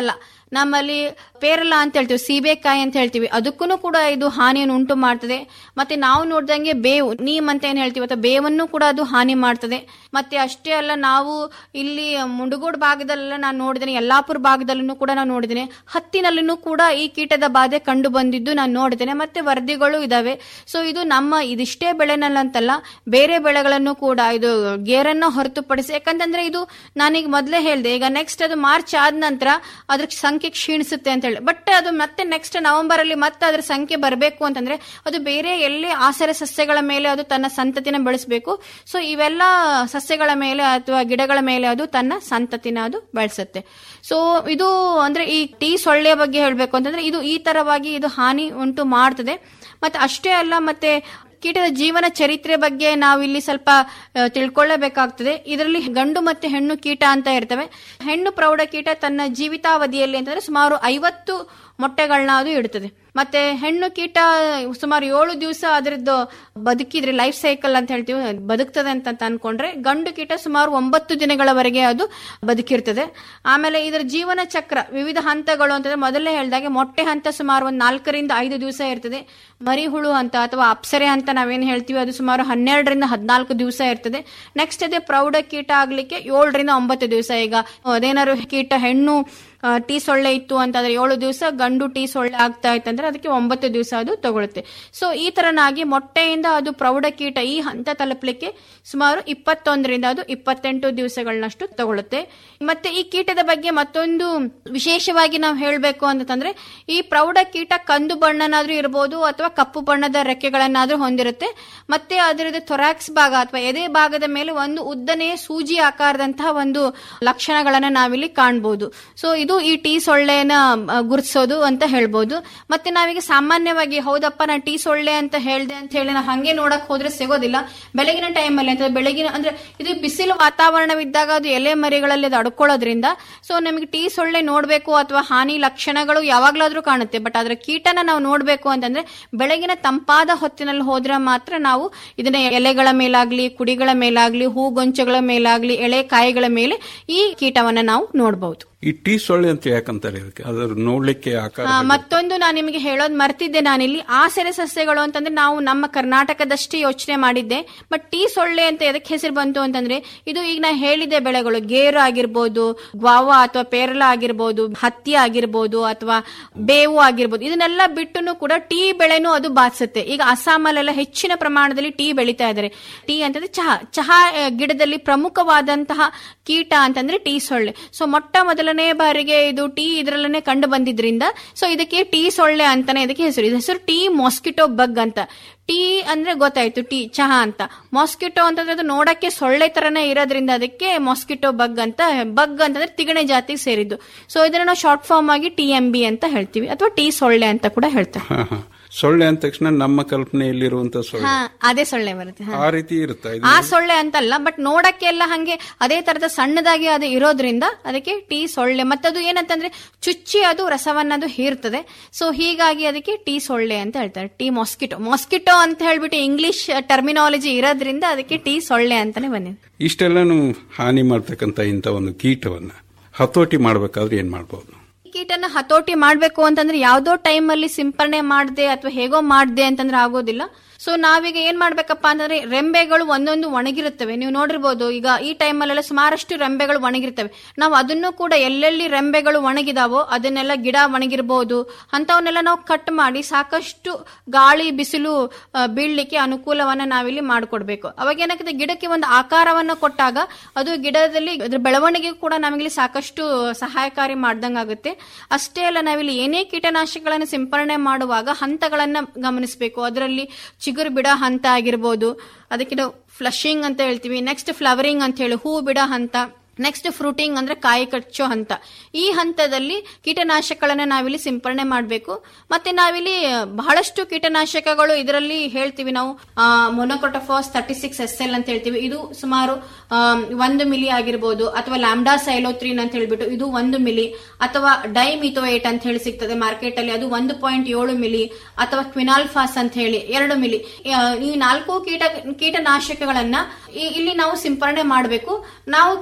Speaker 12: ನಮ್ಮಲ್ಲಿ ಪೇರಲ ಅಂತ ಹೇಳ್ತೀವಿ ಸೀಬೆಕಾಯಿ ಅಂತ ಹೇಳ್ತೀವಿ ಅದಕ್ಕೂ ಕೂಡ ಇದು ಹಾನಿಯನ್ನು ಉಂಟು ಮಾಡ್ತದೆ ಮತ್ತೆ ನಾವು ನೋಡ್ದಂಗೆ ಬೇವು ನೀಮ್ ಅಂತ ಏನ್ ಹೇಳ್ತೀವಿ ಅಥವಾ ಬೇವನ್ನು ಕೂಡ ಅದು ಹಾನಿ ಮಾಡ್ತದೆ ಮತ್ತೆ ಅಷ್ಟೇ ಅಲ್ಲ ನಾವು ಇಲ್ಲಿ ಮುಂಡಗೋಡ್ ಭಾಗದಲ್ಲೆಲ್ಲ ನಾನು ನೋಡಿದ್ದೇನೆ ಯಲ್ಲಾಪುರ ಭಾಗದಲ್ಲೂ ಕೂಡ ನಾನು ನೋಡಿದ್ದೇನೆ ಹತ್ತಿನಲ್ಲೂ ಕೂಡ ಈ ಕೀಟದ ಬಾಧೆ ಕಂಡು ಬಂದಿದ್ದು ನಾನು ನೋಡಿದ್ದೇನೆ ಮತ್ತೆ ವರದಿಗಳು ಇದಾವೆ ಸೊ ಇದು ನಮ್ಮ ಇದಿಷ್ಟೇ ಬೆಳೆನಲ್ಲಂತಲ್ಲ ಬೇರೆ ಬೆಳೆಗಳನ್ನು ಕೂಡ ಇದು ಗೇರನ್ನ ಹೊರತುಪಡಿಸಿ ಯಾಕಂತಂದ್ರೆ ಇದು ನಾನೀಗ ಮೊದಲೇ ಹೇಳಿದೆ ಈಗ ನೆಕ್ಸ್ಟ್ ಅದು ಮಾರ್ಚ್ ಆದ ನಂತರ ಅದ್ರ ಸಂಖ್ಯೆ ಕ್ಷೀಣಿಸುತ್ತೆ ಅಂತ ಹೇಳಿ ಬಟ್ ಅದು ಮತ್ತೆ ನೆಕ್ಸ್ಟ್ ನವೆಂಬರ್ ಅಲ್ಲಿ ಮತ್ತೆ ಅದ್ರ ಸಂಖ್ಯೆ ಬರಬೇಕು ಅಂತಂದ್ರೆ ಅದು ಬೇರೆ ಎಲ್ಲಿ ಆಸರೆ ಸಸ್ಯಗಳ ಮೇಲೆ ಅದು ತನ್ನ ಸಂತತಿನ ಬೆಳೆಸಬೇಕು ಸೊ ಇವೆಲ್ಲ ಸಸ್ಯಗಳ ಮೇಲೆ ಅಥವಾ ಗಿಡಗಳ ಮೇಲೆ ಅದು ತನ್ನ ಸಂತತಿನ ಅದು ಬೆಳೆಸುತ್ತೆ ಸೊ ಇದು ಅಂದ್ರೆ ಈ ಟೀ ಸೊಳ್ಳೆಯ ಬಗ್ಗೆ ಹೇಳಬೇಕು ಅಂತಂದ್ರೆ ಇದು ಈ ತರವಾಗಿ ಇದು ಹಾನಿ ಉಂಟು ಮಾಡ್ತದೆ ಮತ್ತೆ ಅಷ್ಟೇ ಅಲ್ಲ ಮತ್ತೆ ಕೀಟದ ಜೀವನ ಚರಿತ್ರೆ ಬಗ್ಗೆ ನಾವು ಇಲ್ಲಿ ಸ್ವಲ್ಪ ಆ, ತಿಳ್ಕೊಳ್ಳಬೇಕಾಗ್ತದೆ ಇದರಲ್ಲಿ ಗಂಡು ಮತ್ತೆ ಹೆಣ್ಣು ಕೀಟ ಅಂತ ಇರ್ತವೆ ಹೆಣ್ಣು ಪ್ರೌಢ ಕೀಟ ತನ್ನ ಜೀವಿತಾವಧಿಯಲ್ಲಿ ಅಂತಂದ್ರೆ ಸುಮಾರು ಐವತ್ತು ಮೊಟ್ಟೆಗಳನ್ನ ಅದು ಇಡುತ್ತದೆ ಮತ್ತೆ ಹೆಣ್ಣು ಕೀಟ ಸುಮಾರು ಏಳು ದಿವಸ ಅದರದ್ದು ಬದುಕಿದ್ರೆ ಲೈಫ್ ಸೈಕಲ್ ಅಂತ ಹೇಳ್ತೀವಿ ಬದುಕ್ತದೆ ಅಂತ ಅಂತ ಅನ್ಕೊಂಡ್ರೆ ಗಂಡು ಕೀಟ ಸುಮಾರು ಒಂಬತ್ತು ದಿನಗಳವರೆಗೆ ಅದು ಬದುಕಿರ್ತದೆ ಆಮೇಲೆ ಇದರ ಜೀವನ ಚಕ್ರ ವಿವಿಧ ಹಂತಗಳು ಅಂತಂದ್ರೆ ಮೊದಲೇ ಹೇಳಿದಾಗೆ ಮೊಟ್ಟೆ ಹಂತ ಸುಮಾರು ಒಂದು ನಾಲ್ಕರಿಂದ ಐದು ದಿವಸ ಇರ್ತದೆ ಮರಿಹುಳು ಹಂತ ಅಥವಾ ಅಪ್ಸರೆ ಅಂತ ನಾವೇನು ಹೇಳ್ತೀವಿ ಅದು ಸುಮಾರು ಹನ್ನೆರಡರಿಂದ ಹದಿನಾಲ್ಕು ದಿವಸ ಇರ್ತದೆ ನೆಕ್ಸ್ಟ್ ಅದೇ ಪ್ರೌಢ ಕೀಟ ಆಗ್ಲಿಕ್ಕೆ ಏಳರಿಂದ ಒಂಬತ್ತು ದಿವಸ ಈಗ ಅದೇನಾದ್ರು ಕೀಟ ಹೆಣ್ಣು ಆ, ಟೀ ಸೊಳ್ಳೆ ಇತ್ತು ಅಂತಂದ್ರೆ ಏಳು ದಿವಸ ಗಂಡು ಟೀ ಸೊಳ್ಳೆ ಆಗ್ತಾ ಇತ್ತಂದ್ರೆ ಅದಕ್ಕೆ ಒಂಬತ್ತು ದಿವಸ ಅದು ತಗೊಳುತ್ತೆ ಸೊ ಈ ತರನಾಗಿ ಮೊಟ್ಟೆಯಿಂದ ಅದು ಪ್ರೌಢ ಕೀಟ ಈ ಹಂತ ತಲುಪಲಿಕ್ಕೆ ಸುಮಾರು ಇಪ್ಪತ್ತೊಂದರಿಂದ ಅದು ಇಪ್ಪತ್ತೆಂಟು ದಿವಸಗಳನ್ನಷ್ಟು ತಗೊಳುತ್ತೆ ಮತ್ತೆ ಈ ಕೀಟದ ಬಗ್ಗೆ ಮತ್ತೊಂದು ವಿಶೇಷವಾಗಿ ನಾವು ಹೇಳಬೇಕು ಅಂತಂದ್ರೆ ಈ ಪ್ರೌಢ ಕೀಟ ಕಂದು ಬಣ್ಣನಾದ್ರೂ ಇರಬಹುದು ಅಥವಾ ಕಪ್ಪು ಬಣ್ಣದ ರೆಕ್ಕೆಗಳನ್ನಾದ್ರೂ ಹೊಂದಿರುತ್ತೆ ಮತ್ತೆ ಅದರದ್ದು ಥೊರಾಕ್ಸ್ ಭಾಗ ಅಥವಾ ಎದೆ ಭಾಗದ ಮೇಲೆ ಒಂದು ಉದ್ದನೆಯ ಸೂಜಿ ಆಕಾರದಂತಹ ಒಂದು ಲಕ್ಷಣಗಳನ್ನ ನಾವಿಲ್ಲಿ ಕಾಣಬಹುದು ಸೊ ಇದು ಈ ಟೀ ಸೊಳ್ಳೆನ ಆ, ಗುರುತಿಸೋದು ಅಂತ ಹೇಳ್ಬೋದು ಮತ್ತೆ ನಾವೀಗ ಸಾಮಾನ್ಯವಾಗಿ ಹೌದಪ್ಪ ನಾನು ಟೀ ಸೊಳ್ಳೆ ಅಂತ ಹೇಳ್ದೆ ಅಂತ ಹೇಳಿ ನಾವು ಹಂಗೆ ನೋಡಕ್ ಹೋದ್ರೆ ಸಿಗೋದಿಲ್ಲ ಬೆಳಗಿನ ಟೈಮಲ್ಲಿ ಅಂತ ಬೆಳಗಿನ ಅಂದ್ರೆ ಇದು ಬಿಸಿಲು ವಾತಾವರಣವಿದ್ದಾಗ ಅದು ಎಲೆ ಮರಿಗಳಲ್ಲಿ ಅದು ಅಡ್ಕೊಳ್ಳೋದ್ರಿಂದ ಸೊ ನಮಗೆ ಟೀ ಸೊಳ್ಳೆ ನೋಡ್ಬೇಕು ಅಥವಾ ಹಾನಿ ಲಕ್ಷಣಗಳು ಯಾವಾಗ್ಲಾದ್ರೂ ಕಾಣುತ್ತೆ ಬಟ್ ಅದರ ಕೀಟನ ನಾವು ನೋಡ್ಬೇಕು ಅಂತಂದ್ರೆ ಬೆಳಗಿನ ತಂಪಾದ ಹೊತ್ತಿನಲ್ಲಿ ಹೋದ್ರೆ ಮಾತ್ರ ನಾವು ಇದನ್ನ ಎಲೆಗಳ ಮೇಲಾಗ್ಲಿ ಕುಡಿಗಳ ಮೇಲಾಗ್ಲಿ ಹೂಗೊಂಚಗಳ ಮೇಲಾಗ್ಲಿ ಎಳೆ ಕಾಯಿಗಳ ಮೇಲೆ ಈ ಕೀಟವನ್ನ ನಾವು ನೋಡಬಹುದು
Speaker 11: ಈ ಟೀ ಸೊಳ್ಳೆ ಅಂತ ಯಾಕಂತಾರೆ ಇದಕ್ಕೆ ಅದ್ರ ನೋಡ್ಲಿಕ್ಕೆ ಆಕಾರ
Speaker 12: ಆ, ಮತ್ತೊಂದು ನಾನು ನಿಮಗೆ ಹೇಳೋದು ಮರ್ತಿದ್ದೆ ನಾನಿಲ್ಲಿ ಆಸರೆ ಸಸ್ಯಗಳು ಅಂತಂದ್ರೆ ನಾವು ನಮ್ಮ ಕರ್ನಾಟಕದಷ್ಟೇ ಯೋಚನೆ ಮಾಡಿದ್ದೆ ಬಟ್ ಟೀ ಸೊಳ್ಳೆ ಅಂತ ಎದಕ್ಕೆ ಹೆಸರು ಬಂತು ಅಂತಂದ್ರೆ ಇದು ಈಗ ನಾ ಹೇಳಿದೆ ಬೆಳೆಗಳು ಗೇರು ಆಗಿರ್ಬೋದು ಗ್ವಾವ ಅಥವಾ ಪೇರಲ ಆಗಿರ್ಬೋದು ಹತ್ತಿ ಆಗಿರ್ಬೋದು ಅಥವಾ ಬೇವು ಆಗಿರ್ಬೋದು ಇದನ್ನೆಲ್ಲ ಬಿಟ್ಟು ಕೂಡ ಟೀ ಬೆಳೆನೂ ಅದು ಬಾಧಿಸುತ್ತೆ ಈಗ ಅಸ್ಸಾಮಲ್ಲೆಲ್ಲ ಹೆಚ್ಚಿನ ಪ್ರಮಾಣದಲ್ಲಿ ಟೀ ಬೆಳೀತಾ ಇದ್ದಾರೆ ಟೀ ಅಂತಂದ್ರೆ ಚಹಾ ಚಹಾ ಆ, ಗಿಡದಲ್ಲಿ ಪ್ರಮುಖವಾದಂತಹ ಕೀಟ ಅಂತಂದ್ರೆ ಟೀ ಸೊಳ್ಳೆ ಸೊ ಮೊಟ್ಟ ಮೊದಲನೇ ಬಾರಿಗೆ ಇದು ಟೀ ಇದರಲ್ಲೇ ಕಂಡು ಬಂದಿದ್ರಿಂದ ಸೊ ಇದಕ್ಕೆ ಟೀ ಸೊಳ್ಳೆ ಅಂತಾನೆ ಇದಕ್ಕೆ ಹೆಸರು ಇದು ಹೆಸರು ಟೀ ಮಾಸ್ಕಿಟೋ ಬಗ್ ಅಂತ ಟೀ ಅಂದ್ರೆ ಗೊತ್ತಾಯ್ತು ಟೀ ಚಹಾ ಅಂತ ಮಾಸ್ಕಿಟೋ ಅಂತಂದ್ರೆ ಅದು ನೋಡಕ್ಕೆ ಸೊಳ್ಳೆ ತರನೇ ಇರೋದ್ರಿಂದ ಅದಕ್ಕೆ ಮಾಸ್ಕಿಟೋ ಬಗ್ ಅಂತ ಬಗ್ ಅಂತಂದ್ರೆ ತಿಗಣೆ ಜಾತಿಗೆ ಸೇರಿದ್ದು ಸೊ ಇದನ್ನ ನಾವು ಶಾರ್ಟ್ ಫಾರ್ಮ್ ಆಗಿ ಟಿ ಎಂ ಬಿ ಅಂತ ಹೇಳ್ತೀವಿ ಅಥವಾ ಟೀ ಸೊಳ್ಳೆ ಅಂತ ಕೂಡ ಹೇಳ್ತಾರೆ
Speaker 11: ಹಾ, ಹಾ. ಸೊಳ್ಳೆ ಅಂದ ತಕ್ಷಣ ನಮ್ಮ ಕಲ್ಪನೆಯಲ್ಲಿರುವಂತ ಸೊಳ್ಳೆ
Speaker 12: ಹಾ ಅದೇ ಸೊಳ್ಳೆ ಬರುತ್ತೆ ಹಾ.
Speaker 11: ಆ ರೀತಿ ಇರುತ್ತಾ ಇದು
Speaker 12: ಆ ಸೊಳ್ಳೆ ಅಂತಲ್ಲ ಬಟ್ ನೋಡಕ್ಕೆ ಎಲ್ಲ ಹಂಗೆ ಅದೇ ತರದ ಸಣ್ಣದಾಗಿ ಅದು ಇರೋದ್ರಿಂದ ಅದಕ್ಕೆ ಟೀ ಸೊಳ್ಳೆ ಮತ್ತದು ಏನಂತಂದ್ರೆ ಚುಚ್ಚಿ ಅದು ರಸವನ್ನ ಅದು ಹೀರ್ತದೆ ಸೊ ಹೀಗಾಗಿ ಅದಕ್ಕೆ ಟೀ ಸೊಳ್ಳೆ ಅಂತ ಹೇಳ್ತಾರೆ ಟೀ ಮಾಸ್ಕಿಟೋ ಮಾಸ್ಕಿಟೋ ಅಂತ ಹೇಳ್ಬಿಟ್ಟು ಇಂಗ್ಲಿಷ್ ಟರ್ಮಿನಾಲಜಿ ಇರೋದ್ರಿಂದ ಅದಕ್ಕೆ ಟೀ ಸೊಳ್ಳೆ ಅಂತಾನೆ ಬಂದಿದೆ
Speaker 11: ಇಷ್ಟೆಲ್ಲಾನು ಹಾನಿ ಮಾಡ್ತಕ್ಕಂತ ಇಂಥ ಒಂದು ಕೀಟವನ್ನ ಹತೋಟಿ ಮಾಡ್ಬೇಕಾದ್ರೆ ಏನ್ ಮಾಡ್ಬೋದು
Speaker 12: ಈ ಕೀಟನ ಹತೋಟಿ ಮಾಡ್ಬೇಕು ಅಂತಂದ್ರೆ ಯಾವ್ದೋ ಟೈಮ್ ಅಲ್ಲಿ ಸಿಂಪರಣೆ ಮಾಡದೆ ಅಥವಾ ಹೇಗೋ ಮಾಡದೆ ಅಂತಂದ್ರೆ ಆಗೋದಿಲ್ಲ ಸೊ ನಾವೀಗ ಏನ್ ಮಾಡ್ಬೇಕಪ್ಪ ಅಂತಂದ್ರೆ ರೆಂಬೆಗಳು ಒಂದೊಂದು ಒಣಗಿರುತ್ತವೆ ನೀವು ನೋಡಿರ್ಬೋದು ಈಗ ಈ ಟೈಮಲ್ಲೆಲ್ಲ ಸುಮಾರಷ್ಟು ರೆಂಬೆಗಳು ಒಣಗಿರ್ತವೆ ನಾವು ಅದನ್ನು ಕೂಡ ಎಲ್ಲೆಲ್ಲಿ ರೆಂಬೆಗಳು ಒಣಗಿದಾವೋ ಅದನ್ನೆಲ್ಲ ಗಿಡ ಒಣಗಿರ್ಬೋದು ಅಂತವನ್ನೆಲ್ಲ ನಾವು ಕಟ್ ಮಾಡಿ ಸಾಕಷ್ಟು ಗಾಳಿ ಬಿಸಿಲು ಆ, ಬೀಳ್ಲಿಕ್ಕೆ ಅನುಕೂಲವನ್ನ ನಾವಿಲ್ಲಿ ಮಾಡಿಕೊಡ್ಬೇಕು ಅವಾಗ ಏನಾಗುತ್ತೆ ಗಿಡಕ್ಕೆ ಒಂದು ಆಕಾರವನ್ನ ಕೊಟ್ಟಾಗ ಅದು ಗಿಡದಲ್ಲಿ ಅದ್ರ ಬೆಳವಣಿಗೆ ಕೂಡ ನಮಗಿಲ್ಲಿ ಸಾಕಷ್ಟು ಸಹಾಯಕಾರಿ ಮಾಡ್ದಂಗಾಗುತ್ತೆ ಅಷ್ಟೇ ಅಲ್ಲ ನಾವಿಲ್ಲಿ ಏನೇ ಕೀಟನಾಶಕಗಳನ್ನು ಸಿಂಪರಣೆ ಮಾಡುವಾಗ ಹಂತಗಳನ್ನ ಗಮನಿಸಬೇಕು ಅದರಲ್ಲಿ ಚಿಗುರು ಬಿಡ ಹಂತ ಆಗಿರ್ಬೋದು ಅದಕ್ಕೆ ನಾವು ಫ್ಲಶಿಂಗ್ ಅಂತ ಹೇಳ್ತೀವಿ ನೆಕ್ಸ್ಟ್ ಫ್ಲವರಿಂಗ್ ಅಂತ ಹೇಳಿ ಹೂ ಬಿಡ ಹಂತ ನೆಕ್ಸ್ಟ್ ಫ್ರೂಟಿಂಗ್ ಅಂದ್ರೆ ಕಾಯಿ ಕಚ್ಚೋ ಹಂತ ಈ ಹಂತದಲ್ಲಿ ಕೀಟನಾಶಕಗಳನ್ನ ನಾವಿಲ್ಲಿ ಸಿಂಪರಣೆ ಮಾಡಬೇಕು ಮತ್ತೆ ನಾವಿಲ್ಲಿ ಬಹಳಷ್ಟು ಕೀಟನಾಶಕಗಳು ಇದರಲ್ಲಿ ಹೇಳ್ತೀವಿ ನಾವು monocrotophos thirty six S L ಅಂತ ಹೇಳ್ತೀವಿ ಇದು ಸುಮಾರು ಆ, ಒಂದು ಮಿಲಿ ಆಗಿರ್ಬೋದು ಅಥವಾ ಲ್ಯಾಂಬ್ಡಾ ಸೈಲೋತ್ರಿನ್ ಅಂತ ಹೇಳ್ಬಿಟ್ಟು ಇದು ಒಂದು ಮಿಲಿ ಅಥವಾ ಡೈಮಿಥೋಯೇಟ್ ಅಂತ ಹೇಳಿ ಸಿಗ್ತದೆ ಮಾರ್ಕೆಟ್ ಅಲ್ಲಿ ಅದು ಒಂದು ಪಾಯಿಂಟ್ ಏಳು ಮಿಲಿ ಅಥವಾ ಕ್ವಿನಾಲ್ಫಾಸ್ ಅಂತ ಹೇಳಿ ಎರಡು ಮಿಲಿ ಆ, ಈ ನಾಲ್ಕು ಕೀಟ ಕೀಟನಾಶಕಗಳನ್ನ ಈ- ಇಲ್ಲಿ ನಾವು ಸಿಂಪರಣೆ ಮಾಡಬೇಕು ನಾವು ಕೀಟಗಳ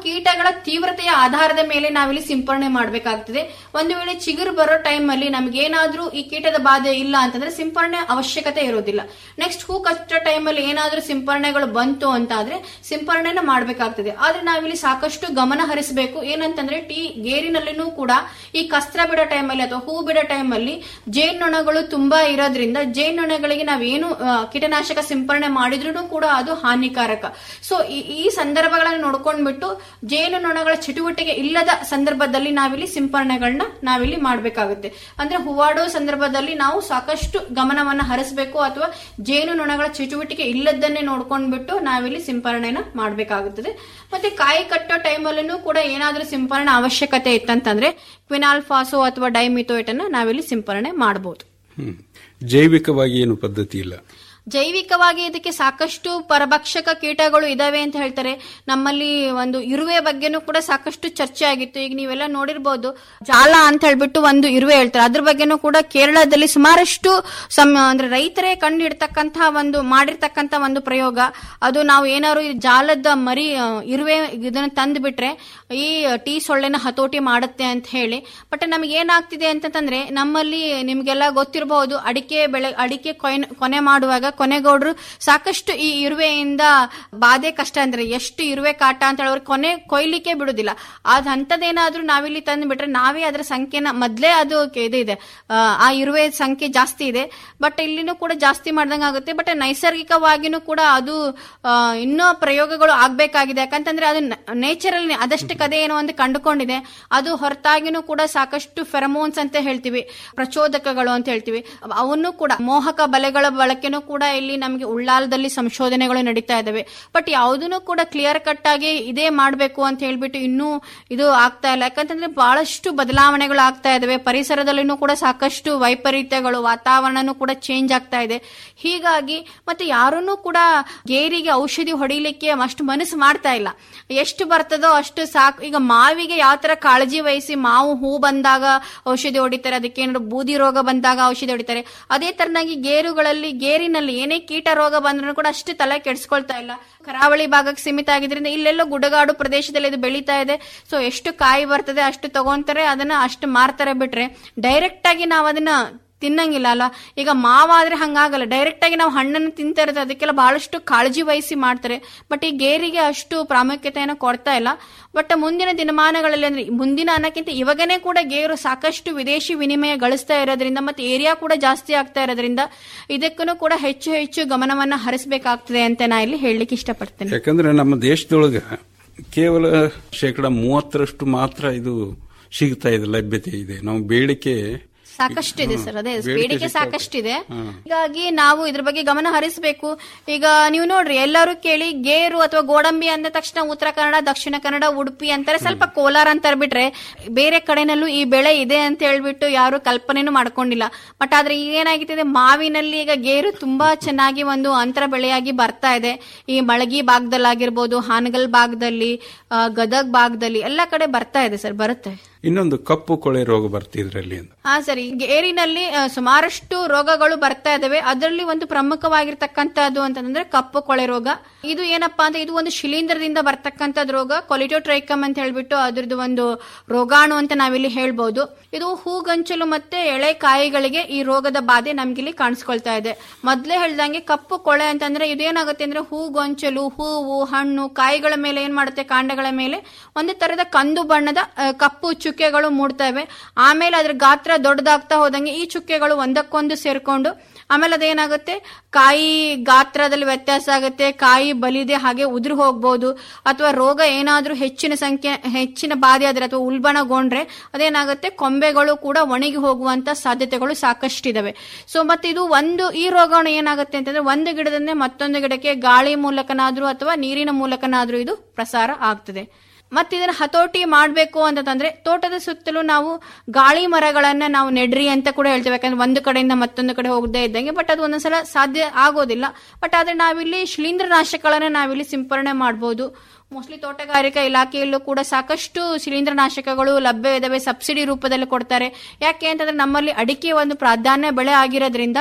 Speaker 12: ಕೀಟಗಳ ತೀವ್ರತೆಯ ಆಧಾರದ ಮೇಲೆ ನಾವಿಲ್ಲಿ ಸಿಂಪರಣೆ ಮಾಡಬೇಕಾಗ್ತದೆ ಒಂದು ವೇಳೆ ಚಿಗುರು ಬರೋ ಟೈಮ್ ಅಲ್ಲಿ ನಮ್ಗೇನಾದ್ರೂ ಈ ಕೀಟದ ಬಾಧೆ ಇಲ್ಲ ಅಂತಂದ್ರೆ ಸಿಂಪರಣೆ ಅವಶ್ಯಕತೆ ಇರೋದಿಲ್ಲ ನೆಕ್ಸ್ಟ್ ಹೂ ಕಚ್ಚೋ ಟೈಮ್ ಅಲ್ಲಿ ಏನಾದ್ರೂ ಸಿಂಪರಣೆಗಳು ಬಂತು ಅಂತ ಆದ್ರೆ ಸಿಂಪರಣೆನ ಮಾಡಬೇಕಾಗ್ತದೆ ಆದ್ರೆ ನಾವಿಲ್ಲಿ ಸಾಕಷ್ಟು ಗಮನ ಹರಿಸಬೇಕು ಏನಂತಂದ್ರೆ ಟೀ ಗೇರಿನಲ್ಲಿನೂ ಕೂಡ ಈ ಕಸ್ತ್ರ ಬಿಡೋ ಟೈಮ್ ಅಲ್ಲಿ ಅಥವಾ ಹೂ ಬಿಡೋ ಟೈಮ್ ಅಲ್ಲಿ ಜೇನ್ನೊಣಗಳು ತುಂಬಾ ಇರೋದ್ರಿಂದ ಜೇನ್ನೊಣಗಳಿಗೆ ನಾವೇನು ಆ, ಕೀಟನಾಶಕ ಸಿಂಪರಣೆ ಮಾಡಿದ್ರು ಕೂಡ ಅದು ಹಾನಿಕಾರಕ ಸೊ ಈ ಸಂದರ್ಭಗಳನ್ನ ನೋಡ್ಕೊಂಡ್ಬಿಟ್ಟು ಜೇನು ನೊಣಗಳ ಚಟುವಟಿಕೆ ಇಲ್ಲದ ಸಂದರ್ಭದಲ್ಲಿ ನಾವಿಲ್ಲಿ ಸಿಂಪರಣೆಗಳನ್ನ ನಾವಿಲ್ಲಿ ಮಾಡಬೇಕಾಗುತ್ತೆ ಅಂದ್ರೆ ಹೂವಾಡೋ ಸಂದರ್ಭದಲ್ಲಿ ನಾವು ಸಾಕಷ್ಟು ಗಮನವನ್ನ ಹರಿಸಬೇಕು ಅಥವಾ ಜೇನು ನೊಣಗಳ ಚಟುವಟಿಕೆ ಇಲ್ಲದನ್ನೇ ನೋಡ್ಕೊಂಡ್ಬಿಟ್ಟು ನಾವಿಲ್ಲಿ ಸಿಂಪರಣೆನ ಮಾಡಬೇಕಾಗುತ್ತದೆ ಮತ್ತೆ ಕಾಯಿ ಕಟ್ಟೋ ಟೈಮಲ್ಲೂ ಕೂಡ ಏನಾದ್ರೂ ಸಿಂಪರಣೆ ಅವಶ್ಯಕತೆ ಇತ್ತಂತಂದ್ರೆ ಕ್ವಿನಾಲ್ ಫಾಸೋ ಅಥವಾ ಡೈಮಿಥೋಯೇಟ್ ಅನ್ನ ನಾವಿಲ್ಲಿ ಸಿಂಪರಣೆ ಮಾಡಬಹುದು
Speaker 11: ಹ್ಮ್. ಜೈವಿಕವಾಗಿ ಏನು ಪದ್ಧತಿ ಇಲ್ಲ
Speaker 12: ಜೈವಿಕವಾಗಿ ಇದಕ್ಕೆ ಸಾಕಷ್ಟು ಪರಭಕ್ಷಕ ಕೀಟಗಳು ಇದಾವೆ ಅಂತ ಹೇಳ್ತಾರೆ ನಮ್ಮಲ್ಲಿ ಒಂದು ಇರುವೆ ಬಗ್ಗೆನೂ ಕೂಡ ಸಾಕಷ್ಟು ಚರ್ಚೆ ಆಗಿತ್ತು ಈಗ ನೀವೆಲ್ಲ ನೋಡಿರ್ಬೋದು ಜಾಲ ಅಂತ ಹೇಳ್ಬಿಟ್ಟು ಒಂದು ಇರುವೆ ಹೇಳ್ತಾರೆ ಅದ್ರ ಬಗ್ಗೆನೂ ಕೂಡ ಕೇರಳದಲ್ಲಿ ಸುಮಾರಷ್ಟು ಸಮ್ ಅಂದ್ರೆ ರೈತರೇ ಕಂಡು ಹಿಡ್ತಕ್ಕಂತಹ ಒಂದು ಮಾಡಿರ್ತಕ್ಕಂತ ಒಂದು ಪ್ರಯೋಗ ಅದು ನಾವು ಏನಾದ್ರು ಈ ಜಾಲದ ಮರಿ ಆ, ಇರುವೆ ಇದನ್ನ ತಂದು ಬಿಟ್ರೆ ಈ ಟೀ ಸೊಳ್ಳೆನ ಹತೋಟಿ ಮಾಡುತ್ತೆ ಅಂತ ಹೇಳಿ ಬಟ್ ನಮ್ಗೆ ಏನಾಗ್ತಿದೆ ಅಂತಂದ್ರೆ ನಮ್ಮಲ್ಲಿ ನಿಮ್ಗೆಲ್ಲ ಗೊತ್ತಿರಬಹುದು ಅಡಿಕೆ ಬೆಳೆ ಅಡಿಕೆ ಕೊಯ್ನ್- ಕೊನೆ ಮಾಡುವಾಗ ಕೊನೆಗೌಡರು ಸಾಕಷ್ಟು ಈ ಇರುವೆಯಿಂದ ಬಾಧೆ ಕಷ್ಟ ಅಂದ್ರೆ ಎಷ್ಟು ಇರುವೆ ಕಾಟ ಅಂತ ಹೇಳೋರು ಕೊನೆ ಕೊಯ್ಲಿಕ್ಕೆ ಬಿಡುದಿಲ್ಲ ಅದ್ ಅಂತದೇನಾದ್ರೂ ನಾವಿಲ್ಲಿ ತಂದು ಬಿಟ್ರೆ ನಾವೇ ಅದರ ಸಂಖ್ಯೆನ ಮೊದ್ಲೇ ಅದು ಕೆ- ಇದು ಇದೆ ಆ, ಆ ಇರುವೆ ಸಂಖ್ಯೆ ಜಾಸ್ತಿ ಇದೆ ಬಟ್ ಇಲ್ಲಿನೂ ಕೂಡ ಜಾಸ್ತಿ ಮಾಡ್ದಂಗ ಆಗುತ್ತೆ ಬಟ್ ನೈಸರ್ಗಿಕವಾಗಿನೂ ಕೂಡ ಅದು ಆ, ಇನ್ನೂ ಪ್ರಯೋಗಗಳು ಆಗ್ಬೇಕಾಗಿದೆ ಯಾಕಂತಂದ್ರೆ ಅದು ನೇಚರಲ್ ಅದಷ್ಟಕ್ಕದೇ ಏನೋ ಒಂದು ಕಂಡುಕೊಂಡಿದೆ ಅದು ಹೊರತಾಗಿನೂ ಕೂಡ ಸಾಕಷ್ಟು ಫೆರಮೋನ್ಸ್ ಅಂತ ಹೇಳ್ತೀವಿ ಪ್ರಚೋದಕಗಳು ಅಂತ ಹೇಳ್ತೀವಿ ಅವನ್ನು ಕೂಡ ಮೋಹಕ ಬಲೆಗಳ ಬಳಕೆನೂ ಕೂಡ ಇಲ್ಲಿ ನಮಗೆ ಉಳ್ಳಾಲದಲ್ಲಿ ಸಂಶೋಧನೆಗಳು ನಡೀತಾ ಇದಾವೆ ಬಟ್ ಯಾವುದನ್ನು ಕೂಡ ಕ್ಲಿಯರ್ ಕಟ್ ಆಗಿ ಇದೇ ಮಾಡಬೇಕು ಅಂತ ಹೇಳ್ಬಿಟ್ಟು ಇನ್ನೂ ಇದು ಆಗ್ತಾ ಇಲ್ಲ ಯಾಕಂತಂದ್ರೆ ಬಹಳಷ್ಟು ಬದಲಾವಣೆಗಳು ಆಗ್ತಾ ಇದಾವೆ ಪರಿಸರದಲ್ಲಿನೂ ಕೂಡ ಸಾಕಷ್ಟು ವೈಪರೀತ್ಯಗಳು ವಾತಾವರಣನೂ ಕೂಡ ಚೇಂಜ್ ಆಗ್ತಾ ಇದೆ ಹೀಗಾಗಿ ಮತ್ತೆ ಯಾರನ್ನೂ ಕೂಡ ಗೇರಿಗೆ ಔಷಧಿ ಹೊಡಿಲಿಕ್ಕೆ ಅಷ್ಟು ಮನಸ್ಸು ಮಾಡ್ತಾ ಇಲ್ಲ ಎಷ್ಟು ಬರ್ತದೋ ಅಷ್ಟು ಸಾಕು ಈಗ ಮಾವಿಗೆ ಯಾವ ತರ ಕಾಳಜಿ ವಹಿಸಿ ಮಾವು ಹೂ ಬಂದಾಗ ಔಷಧಿ ಹೊಡಿತಾರೆ ಅದಕ್ಕೆ ಏನಾದ್ರು ಬೂದಿ ರೋಗ ಬಂದಾಗ ಔಷಧಿ ಹೊಡಿತಾರೆ ಅದೇ ತರನಾಗಿ ಗೇರುಗಳಲ್ಲಿ ಗೇರಿನಲ್ಲಿ ಏನೇ ಕೀಟ ರೋಗ ಬಂದ್ರೂ ಕೂಡ ಅಷ್ಟು ತಲೆ ಕೆಡಿಸ್ಕೊಳ್ತಾ ಇಲ್ಲ ಕರಾವಳಿ ಭಾಗಕ್ಕೆ ಸೀಮಿತ ಆಗಿದ್ರಿಂದ ಇಲ್ಲೆಲ್ಲೋ ಗುಡ್ಡಗಾಡು ಪ್ರದೇಶದಲ್ಲಿ ಇದು ಬೆಳೀತಾ ಇದೆ ಸೊ ಎಷ್ಟು ಕಾಯಿ ಬರ್ತದೆ ಅಷ್ಟು ತಗೊಂತಾರೆ ಅದನ್ನ ಅಷ್ಟು ಮಾರ್ತಾರೆ ಬಿಟ್ರೆ ಡೈರೆಕ್ಟ್ ಆಗಿ ನಾವು ಅದನ್ನ ತಿನ್ನಂಗಿಲ್ಲ ಅಲ್ಲ ಈಗ ಮಾವಾದ್ರೆ ಹಂಗಾಗಲ್ಲ ಡೈರೆಕ್ಟ್ ಆಗಿ ನಾವು ಹಣ್ಣನ್ನು ತಿಂತಾ ಇರೋದು ಅದಕ್ಕೆಲ್ಲ ಬಹಳಷ್ಟು ಕಾಳಜಿ ವಹಿಸಿ ಮಾಡ್ತಾರೆ ಬಟ್ ಈ ಗೇರಿಗೆ ಅಷ್ಟು ಪ್ರಾಮುಖ್ಯತೆಯನ್ನು ಕೊಡ್ತಾ ಇಲ್ಲ ಬಟ್ ಮುಂದಿನ ದಿನಮಾನಗಳಲ್ಲಿ ಅಂದ್ರೆ ಮುಂದಿನ ಅನ್ನಕ್ಕಿಂತ ಇವಾಗನೇ ಕೂಡ ಗೇರು ಸಾಕಷ್ಟು ವಿದೇಶಿ ವಿನಿಮಯ ಗಳಿಸ್ತಾ ಇರೋದ್ರಿಂದ ಮತ್ತೆ ಏರಿಯಾ ಕೂಡ ಜಾಸ್ತಿ ಆಗ್ತಾ ಇರೋದ್ರಿಂದ ಇದಕ್ಕೂ ಕೂಡ ಹೆಚ್ಚು ಹೆಚ್ಚು ಗಮನವನ್ನ ಹರಿಸಬೇಕಾಗ್ತದೆ ಅಂತ ನಾ ಇಲ್ಲಿ ಹೇಳಲಿಕ್ಕೆ ಇಷ್ಟಪಡ್ತೇನೆ
Speaker 11: ಯಾಕಂದ್ರೆ ನಮ್ಮ ದೇಶದೊಳಗ ಕೇವಲ ಶೇಕಡ ಮೂವತ್ತರಷ್ಟು ಮಾತ್ರ ಇದು ಸಿಗ್ತಾ ಇದೆ ಲಭ್ಯತೆ ಇದೆ ನಾವು ಬೇಡಿಕೆ
Speaker 12: ಸಾಕಷ್ಟಿದೆ ಸರ್ ಅದೇ
Speaker 11: ಬೇಡಿಕೆ
Speaker 12: ಬೇಡಿಕೆ
Speaker 11: ಸಿಕ್ಕಾಪಟ್ಟೆ.
Speaker 12: ಸಾಕಷ್ಟಿದೆ
Speaker 11: ಹಾ.
Speaker 12: ಹೀಗಾಗಿ ನಾವು ಇದ್ರ ಬಗ್ಗೆ ಗಮನ ಹರಿಸಬೇಕು ಈಗ ನೀವು ನೋಡ್ರಿ ಎಲ್ಲರೂ ಕೇಳಿ ಗೇರು ಅಥವಾ ಗೋಡಂಬಿ ಅಂದ ತಕ್ಷಣ ಉತ್ತರ ಕನ್ನಡ ದಕ್ಷಿಣ ಕನ್ನಡ ಉಡುಪಿ ಅಂತಾರೆ ಸ್ವಲ್ಪ ಕೋಲಾರ ಅಂತಾರೆ ಬಿಟ್ರೆ ಬೇರೆ ಕಡೆನಲ್ಲೂ ಈ ಬೆಳೆ ಇದೆ ಅಂತ ಹೇಳ್ಬಿಟ್ಟು ಯಾರು ಕಲ್ಪನೆನೂ ಮಾಡ್ಕೊಂಡಿಲ್ಲ ಬಟ್ ಆದ್ರೆ ಈಗ ಏನಾಗಿದೆ ಮಾವಿನಲ್ಲಿ ಈಗ ಗೇರು ತುಂಬಾ ಚೆನ್ನಾಗಿ ಒಂದು ಅಂತರ ಬೆಳೆಯಾಗಿ ಬರ್ತಾ ಇದೆ ಈ ಮಳಗಿ ಭಾಗದಲ್ಲಾಗಿರ್ಬೋದು ಹಾನಗಲ್ ಭಾಗದಲ್ಲಿ ಆ, ಗದಗ್ ಭಾಗದಲ್ಲಿ ಎಲ್ಲ ಕಡೆ ಬರ್ತಾ ಇದೆ ಸರ್ ಬರುತ್ತೆ
Speaker 11: ಇನ್ನೊಂದು ಕಪ್ಪು ಕೊಳೆ ರೋಗ ಬರ್ತಿದ್ರಲ್ಲಿ ಅಂತ
Speaker 12: ಹಾ ಸರಿ ಗೇರಿನಲ್ಲಿ ಆ, ಸುಮಾರಷ್ಟು ರೋಗಗಳು ಬರ್ತಾ ಇದಾವೆ ಅದರಲ್ಲಿ ಒಂದು ಪ್ರಮುಖವಾಗಿರ್ತಕ್ಕಂಥದ್ದು ಅಂತಂದ್ರೆ ಕಪ್ಪು ಕೊಳೆ ರೋಗ ಇದು ಏನಪ್ಪಾ ಅಂದ್ರೆ ಇದು ಒಂದು ಶಿಲೀಂಧ್ರದಿಂದ ಬರ್ತಕ್ಕಂಥದ್ದು ರೋಗ ಕೊಲಿಟೋಟ್ರೈಕಮ್ ಅಂತ ಹೇಳ್ಬಿಟ್ಟು ಅದ್ರದ್ದು ಒಂದು ರೋಗಾಣು ಅಂತ ನಾವಿಲ್ಲಿ ಹೇಳ್ಬಹುದು ಇದು ಹೂಗಂಚಲು ಮತ್ತೆ ಎಳೆ ಕಾಯಿಗಳಿಗೆ ಈ ರೋಗದ ಬಾಧೆ ನಮ್ಗಿಲ್ಲಿ ಕಾಣಿಸ್ಕೊಳ್ತಾ ಇದೆ ಮೊದ್ಲೇ ಹೇಳ್ದಂಗೆ ಕಪ್ಪು ಕೊಳೆ ಅಂತಂದ್ರೆ ಇದೇನಾಗುತ್ತೆ ಅಂದ್ರೆ ಹೂಗೊಂಚಲು ಹೂವು ಹಣ್ಣು ಕಾಯಿಗಳ ಮೇಲೆ ಏನ್ ಮಾಡುತ್ತೆ ಕಾಂಡಗಳ ಮೇಲೆ ಒಂದು ತರದ ಕಂದು ಬಣ್ಣದ ಆ, ಕಪ್ಪು ಚುಕ್ಕೆಗಳು ಮೂಡ್ತವೆ ಆಮೇಲೆ ಅದ್ರ ಗಾತ್ರ ದೊಡ್ಡದಾಗ್ತಾ ಹೋದಂಗೆ ಈ ಚುಕ್ಕೆಗಳು ಒಂದಕ್ಕೊಂದು ಸೇರ್ಕೊಂಡು ಆಮೇಲೆ ಅದೇನಾಗುತ್ತೆ ಕಾಯಿ ಗಾತ್ರದಲ್ಲಿ ವ್ಯತ್ಯಾಸ ಆಗುತ್ತೆ ಕಾಯಿ ಬಲಿದೆ ಹಾಗೆ ಉದುರು ಹೋಗ್ಬೋದು ಅಥವಾ ರೋಗ ಏನಾದ್ರೂ ಹೆಚ್ಚಿನ ಸಂಖ್ಯೆ ಹೆಚ್ಚಿನ ಬಾಧೆ ಆದ್ರೆ ಅಥವಾ ಉಲ್ಬಣಗೊಂಡ್ರೆ ಅದೇನಾಗುತ್ತೆ ಕೊಂಬೆಗಳು ಕೂಡ ಒಣಗಿ ಹೋಗುವಂತ ಸಾಧ್ಯತೆಗಳು ಸಾಕಷ್ಟಿದಾವೆ ಸೊ ಮತ್ತೆ ಇದು ಒಂದು ಈ ರೋಗಾಣು ಏನಾಗುತ್ತೆ ಅಂತಂದ್ರೆ ಒಂದು ಗಿಡದಿಂದ ಮತ್ತೊಂದು ಗಿಡಕ್ಕೆ ಗಾಳಿ ಮೂಲಕನಾದ್ರೂ ಅಥವಾ ನೀರಿನ ಮೂಲಕನಾದ್ರೂ ಇದು ಪ್ರಸಾರ ಆಗ್ತದೆ ಮತ್ತೆ ಇದನ್ನ ಹತೋಟಿ ಮಾಡಬೇಕು ಅಂತಂದ್ರೆ ತೋಟದ ಸುತ್ತಲೂ ನಾವು ಗಾಳಿ ಮರಗಳನ್ನ ನಾವು ನೆಡ್ರಿ ಅಂತ ಕೂಡ ಹೇಳ್ತೇವೆ ಯಾಕಂದ್ರೆ ಒಂದು ಕಡೆಯಿಂದ ಮತ್ತೊಂದು ಕಡೆ ಹೋಗದೇ ಇದ್ದಂಗೆ ಬಟ್ ಅದು ಒಂದೊಂದ್ಸಲ ಸಾಧ್ಯ ಆಗೋದಿಲ್ಲ ಬಟ್ ಆದ್ರೆ ನಾವಿಲ್ಲಿ ಶಿಲೀಂಧ್ರನಾಶಕಗಳನ್ನ ನಾವಿಲ್ಲಿ ಸಿಂಪರಣೆ ಮಾಡಬಹುದು ಮೋಸ್ಟ್ಲಿ ತೋಟಗಾರಿಕಾ ಇಲಾಖೆಯಲ್ಲೂ ಕೂಡ ಸಾಕಷ್ಟು ಶಿಲೀಂಧ್ರನಾಶಕಗಳು ಲಭ್ಯ ಇದಾವೆ ಸಬ್ಸಿಡಿ ರೂಪದಲ್ಲಿ ಕೊಡ್ತಾರೆ ಯಾಕೆ ಅಂತಂದ್ರೆ ನಮ್ಮಲ್ಲಿ ಅಡಿಕೆ ಒಂದು ಪ್ರಾಧಾನ್ಯ ಬೆಳೆ ಆಗಿರೋದ್ರಿಂದ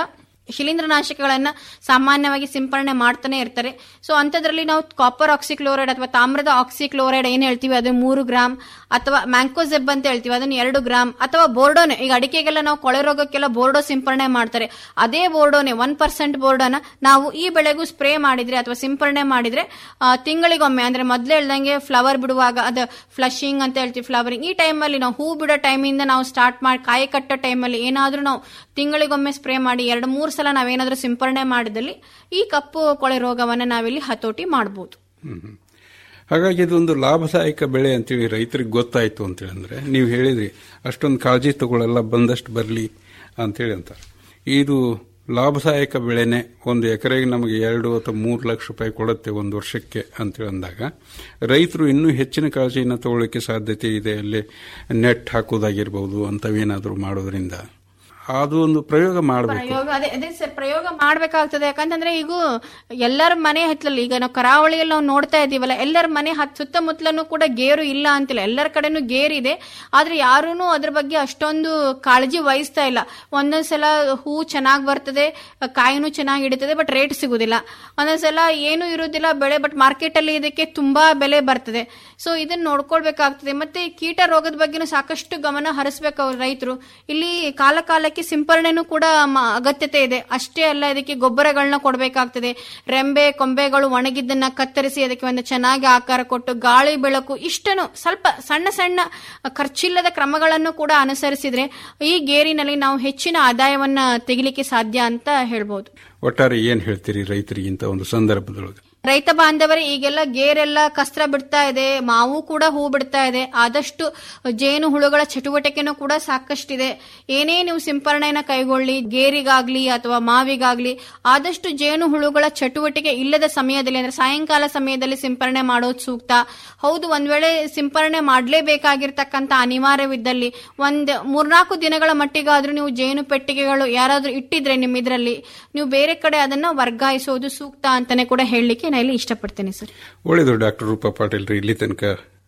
Speaker 12: ಶಿಲೀಂಧ್ರನಾಶಕಗಳನ್ನ ಸಾಮಾನ್ಯವಾಗಿ ಸಿಂಪರಣೆ ಮಾಡ್ತಾನೆ ಇರ್ತಾರೆ ಸೊ ಅಂಥದ್ರಲ್ಲಿ ನಾವು ಕಾಪರ್ ಆಕ್ಸಿಕ್ಲೋರೈಡ್ ಅಥವಾ ತಾಮ್ರದ ಆಕ್ಸಿಕ್ಲೋರೈಡ್ ಏನ್ ಹೇಳ್ತೀವಿ ಅದು ಮೂರು ಗ್ರಾಮ್ ಅಥವಾ ಮ್ಯಾಂಕೋಸೆಬ್ ಅಂತ ಹೇಳ್ತೀವಿ ಅದನ್ನ ಎರಡು ಗ್ರಾಮ್ ಅಥವಾ ಬೋರ್ಡೋನೆ ಈಗ ಅಡಿಕೆಗೆಲ್ಲ ನಾವು ಕೊಳೆ ರೋಗಕ್ಕೆಲ್ಲ ಬೋರ್ಡೋ ಸಿಂಪರಣೆ ಮಾಡ್ತಾರೆ ಅದೇ ಬೋರ್ಡೋನೆ ಒನ್ ಪರ್ಸೆಂಟ್ ಬೋರ್ಡೋನ ನಾವು ಈ ಬೆಳೆಗೂ ಸ್ಪ್ರೇ ಮಾಡಿದ್ರೆ ಅಥವಾ ಸಿಂಪರಣೆ ಮಾಡಿದ್ರೆ ಆ, ತಿಂಗಳಿಗೊಮ್ಮೆ ಅಂದ್ರೆ ಮೊದ್ಲೇ ಹೇಳ್ದಂಗೆ ಫ್ಲವರ್ ಬಿಡುವಾಗ ಅದು ಫ್ಲಶಿಂಗ್ ಅಂತ ಹೇಳ್ತೀವಿ ಫ್ಲವರಿಂಗ್ ಈ ಟೈಮಲ್ಲಿ ನಾವು ಹೂ ಬಿಡೋ ಟೈಮಿಂದ ನಾವು ಸ್ಟಾರ್ಟ್ ಮಾಡಿ ಕಾಯಿ ಕಟ್ಟೋ ಟೈಮಲ್ಲಿ ಏನಾದ್ರೂ ನಾವು ತಿಂಗಳಿಗೊಮ್ಮೆ ಸ್ಪ್ರೇ ಮಾಡಿ ಎರಡು ಮೂರು ಸಲ ನಾವೇನಾದ್ರೂ ಸಿಂಪರಣೆ ಮಾಡಿದಲ್ಲಿ ಈ ಕಪ್ಪು ಕೊಳೆ ರೋಗವನ್ನ ನಾವಿಲ್ಲಿ ಹತೋಟಿ ಮಾಡಬಹುದು
Speaker 11: ಹ್ಮ್. ಹಾಗಾಗಿ ಇದೊಂದು ಲಾಭದಾಯಕ ಬೆಳೆ ಅಂತೇಳಿ ರೈತರಿಗೆ ಗೊತ್ತಾಯ್ತು ಅಂತೇಳಿ ಅಂದ್ರೆ ನೀವು ಹೇಳಿದ್ರಿ ಅಷ್ಟೊಂದು ಕಾಳಜಿ ತಗೊಳ್ಳಲ್ಲ ಬಂದಷ್ಟು ಬರಲಿ ಅಂತೇಳಿ ಅಂತಾರೆ ಇದು ಲಾಭದಾಯಕ ಬೆಳೆನೆ ಒಂದು ಎಕರೆಗೆ ನಮಗೆ ಎರಡು ಅಥವಾ ಮೂರು ಲಕ್ಷ ರೂಪಾಯಿ ಕೊಡುತ್ತೆ ಒಂದು ವರ್ಷಕ್ಕೆ ಅಂತೇಳಿ ಅಂದಾಗ ರೈತರು ಇನ್ನೂ ಹೆಚ್ಚಿನ ಕಾಳಜಿಯನ್ನು ತಗೊಳ್ಳಿಕ್ಕೆ ಸಾಧ್ಯತೆ ಇದೆ ಅಲ್ಲಿ ನೆಟ್ ಹಾಕೋದಾಗಿರ್ಬೋದು ಅಂಥವೇನಾದರೂ ಮಾಡೋದ್ರಿಂದ ಅದು ಒಂದು ಪ್ರಯೋಗ ಮಾಡಬೇಕು
Speaker 12: ಪ್ರಯೋಗ ಅದೇ ಅದೇ ಸರ್ ಪ್ರಯೋಗ ಮಾಡ್ಬೇಕಾಗ್ತದೆ ಯಾಕಂತಂದ್ರೆ ಈಗ ಎಲ್ಲರ ಮನೆ ಹತ್ತಲಲ್ಲಿ ಈಗ ನಾವು ಕರಾವಳಿಯಲ್ಲಿ ನಾವು ನೋಡ್ತಾ ಇದೀವಲ್ಲ ಎಲ್ಲರ ಮನೆ ಹತ್ ಸುತ್ತಮುತ್ತಲೂ ಕೂಡ ಗೇರು ಇಲ್ಲ ಅಂತಿಲ್ಲ ಎಲ್ಲರ ಕಡೆನೂ ಗೇರ್ ಇದೆ ಆದ್ರೆ ಯಾರೂ ಅದ್ರ ಬಗ್ಗೆ ಅಷ್ಟೊಂದು ಕಾಳಜಿ ವಹಿಸ್ತಾ ಇಲ್ಲ ಒಂದೊಂದ್ಸಲ ಹೂ ಚೆನ್ನಾಗಿ ಬರ್ತದೆ ಕಾಯಿನೂ ಚೆನ್ನಾಗಿ ಹಿಡಿತದೆ ಬಟ್ ರೇಟ್ ಸಿಗುದಿಲ್ಲ ಒಂದೊಂದ್ಸಲ ಏನು ಇರುವುದಿಲ್ಲ ಬೆಳೆ ಬಟ್ ಮಾರ್ಕೆಟ್ ಅಲ್ಲಿ ಇದಕ್ಕೆ ತುಂಬಾ ಬೆಲೆ ಬರ್ತದೆ ಸೊ ಇದನ್ನ ನೋಡ್ಕೊಳ್ಬೇಕಾಗ್ತದೆ ಮತ್ತೆ ಕೀಟ ರೋಗದ ಬಗ್ಗೆನೂ ಸಾಕಷ್ಟು ಗಮನ ಹರಿಸ್ಬೇಕು ಅವ್ರು ರೈತರು ಇಲ್ಲಿ ಕಾಲ ಕಾಲಕ್ಕೆ ಸಿಂಪರಣೆನೂ ಕೂಡ ಮ- ಅಗತ್ಯತೆ ಇದೆ ಅಷ್ಟೇ ಅಲ್ಲ ಇದಕ್ಕೆ ಗೊಬ್ಬರಗಳನ್ನ ಕೊಡಬೇಕಾಗ್ತದೆ ರೆಂಬೆ ಕೊಂಬೆಗಳು ಒಣಗಿದ್ದನ್ನ ಕತ್ತರಿಸಿ ಅದಕ್ಕೆ ಒಂದು ಚೆನ್ನಾಗಿ ಆಕಾರ ಕೊಟ್ಟು ಗಾಳಿ ಬೆಳಕು ಇಷ್ಟನ್ನು ಸ್ವಲ್ಪ ಸಣ್ಣ ಸಣ್ಣ ಖರ್ಚಿಲ್ಲದ ಕ್ರಮಗಳನ್ನು ಕೂಡ ಅನುಸರಿಸಿದ್ರೆ ಈ ಗೇರಿನಲ್ಲಿ ನಾವು ಹೆಚ್ಚಿನ ಆದಾಯವನ್ನ ತೆಗಿಲಿಕ್ಕೆ ಸಾಧ್ಯ ಅಂತ ಹೇಳ್ಬೋದು
Speaker 11: ಒಟ್ಟಾರೆ ಏನ್ ಹೇಳ್ತೀರಿ ರೈತರಿಗೆ ಇಂಥ ಒಂದು ಸಂದರ್ಭದೊಳಗೆ
Speaker 12: ರೈತ ಬಾಂಧವರೇ ಈಗೆಲ್ಲ ಗೇರೆಲ್ಲ ಕಸ್ತ್ರ ಬಿಡ್ತಾ ಇದೆ ಮಾವು ಕೂಡ ಹೂ ಬಿಡ್ತಾ ಇದೆ ಆದಷ್ಟು ಜೇನು ಹುಳುಗಳ ಚಟುವಟಿಕೆನೂ ಕೂಡ ಸಾಕಷ್ಟಿದೆ ಏನೇ ನೀವು ಸಿಂಪರಣೆಯನ್ನ ಕೈಗೊಳ್ಳಿ ಗೇರಿಗಾಗ್ಲಿ ಅಥವಾ ಮಾವಿಗಾಗ್ಲಿ ಆದಷ್ಟು ಜೇನು ಹುಳುಗಳ ಚಟುವಟಿಕೆ ಇಲ್ಲದ ಸಮಯದಲ್ಲಿ ಅಂದ್ರೆ ಸಾಯಂಕಾಲ ಸಮಯದಲ್ಲಿ ಸಿಂಪರಣೆ ಮಾಡೋದು ಸೂಕ್ತ ಹೌದು ಒಂದ್ ವೇಳೆ ಸಿಂಪರಣೆ ಮಾಡ್ಲೇಬೇಕಾಗಿರ್ತಕ್ಕಂಥ ಅನಿವಾರ್ಯವಿದ್ದಲ್ಲಿ ಒಂದ್ ಮೂರ್ನಾಲ್ಕು ದಿನಗಳ ಮಟ್ಟಿಗಾದ್ರೂ ನೀವು ಜೇನು ಪೆಟ್ಟಿಗೆಗಳು ಯಾರಾದ್ರೂ ಇಟ್ಟಿದ್ರೆ ನಿಮ್ಮ ಇದ್ರಲ್ಲಿ ನೀವು ಬೇರೆ ಕಡೆ ಅದನ್ನ ವರ್ಗಾಯಿಸೋದು ಸೂಕ್ತ ಅಂತಾನೆ ಕೂಡ ಹೇಳಲಿಕ್ಕೆ ನಾನು ಇಲ್ಲಿ ಇಷ್ಟಪಡ್ತೇನೆ ಸರ್
Speaker 11: ಒಳ್ಳೆಯದು ಡಾಕ್ಟರ್ ರೂಪಾ ಪಾಟೀಲ್ ರೀ ಇಲ್ಲಿ ತನಕ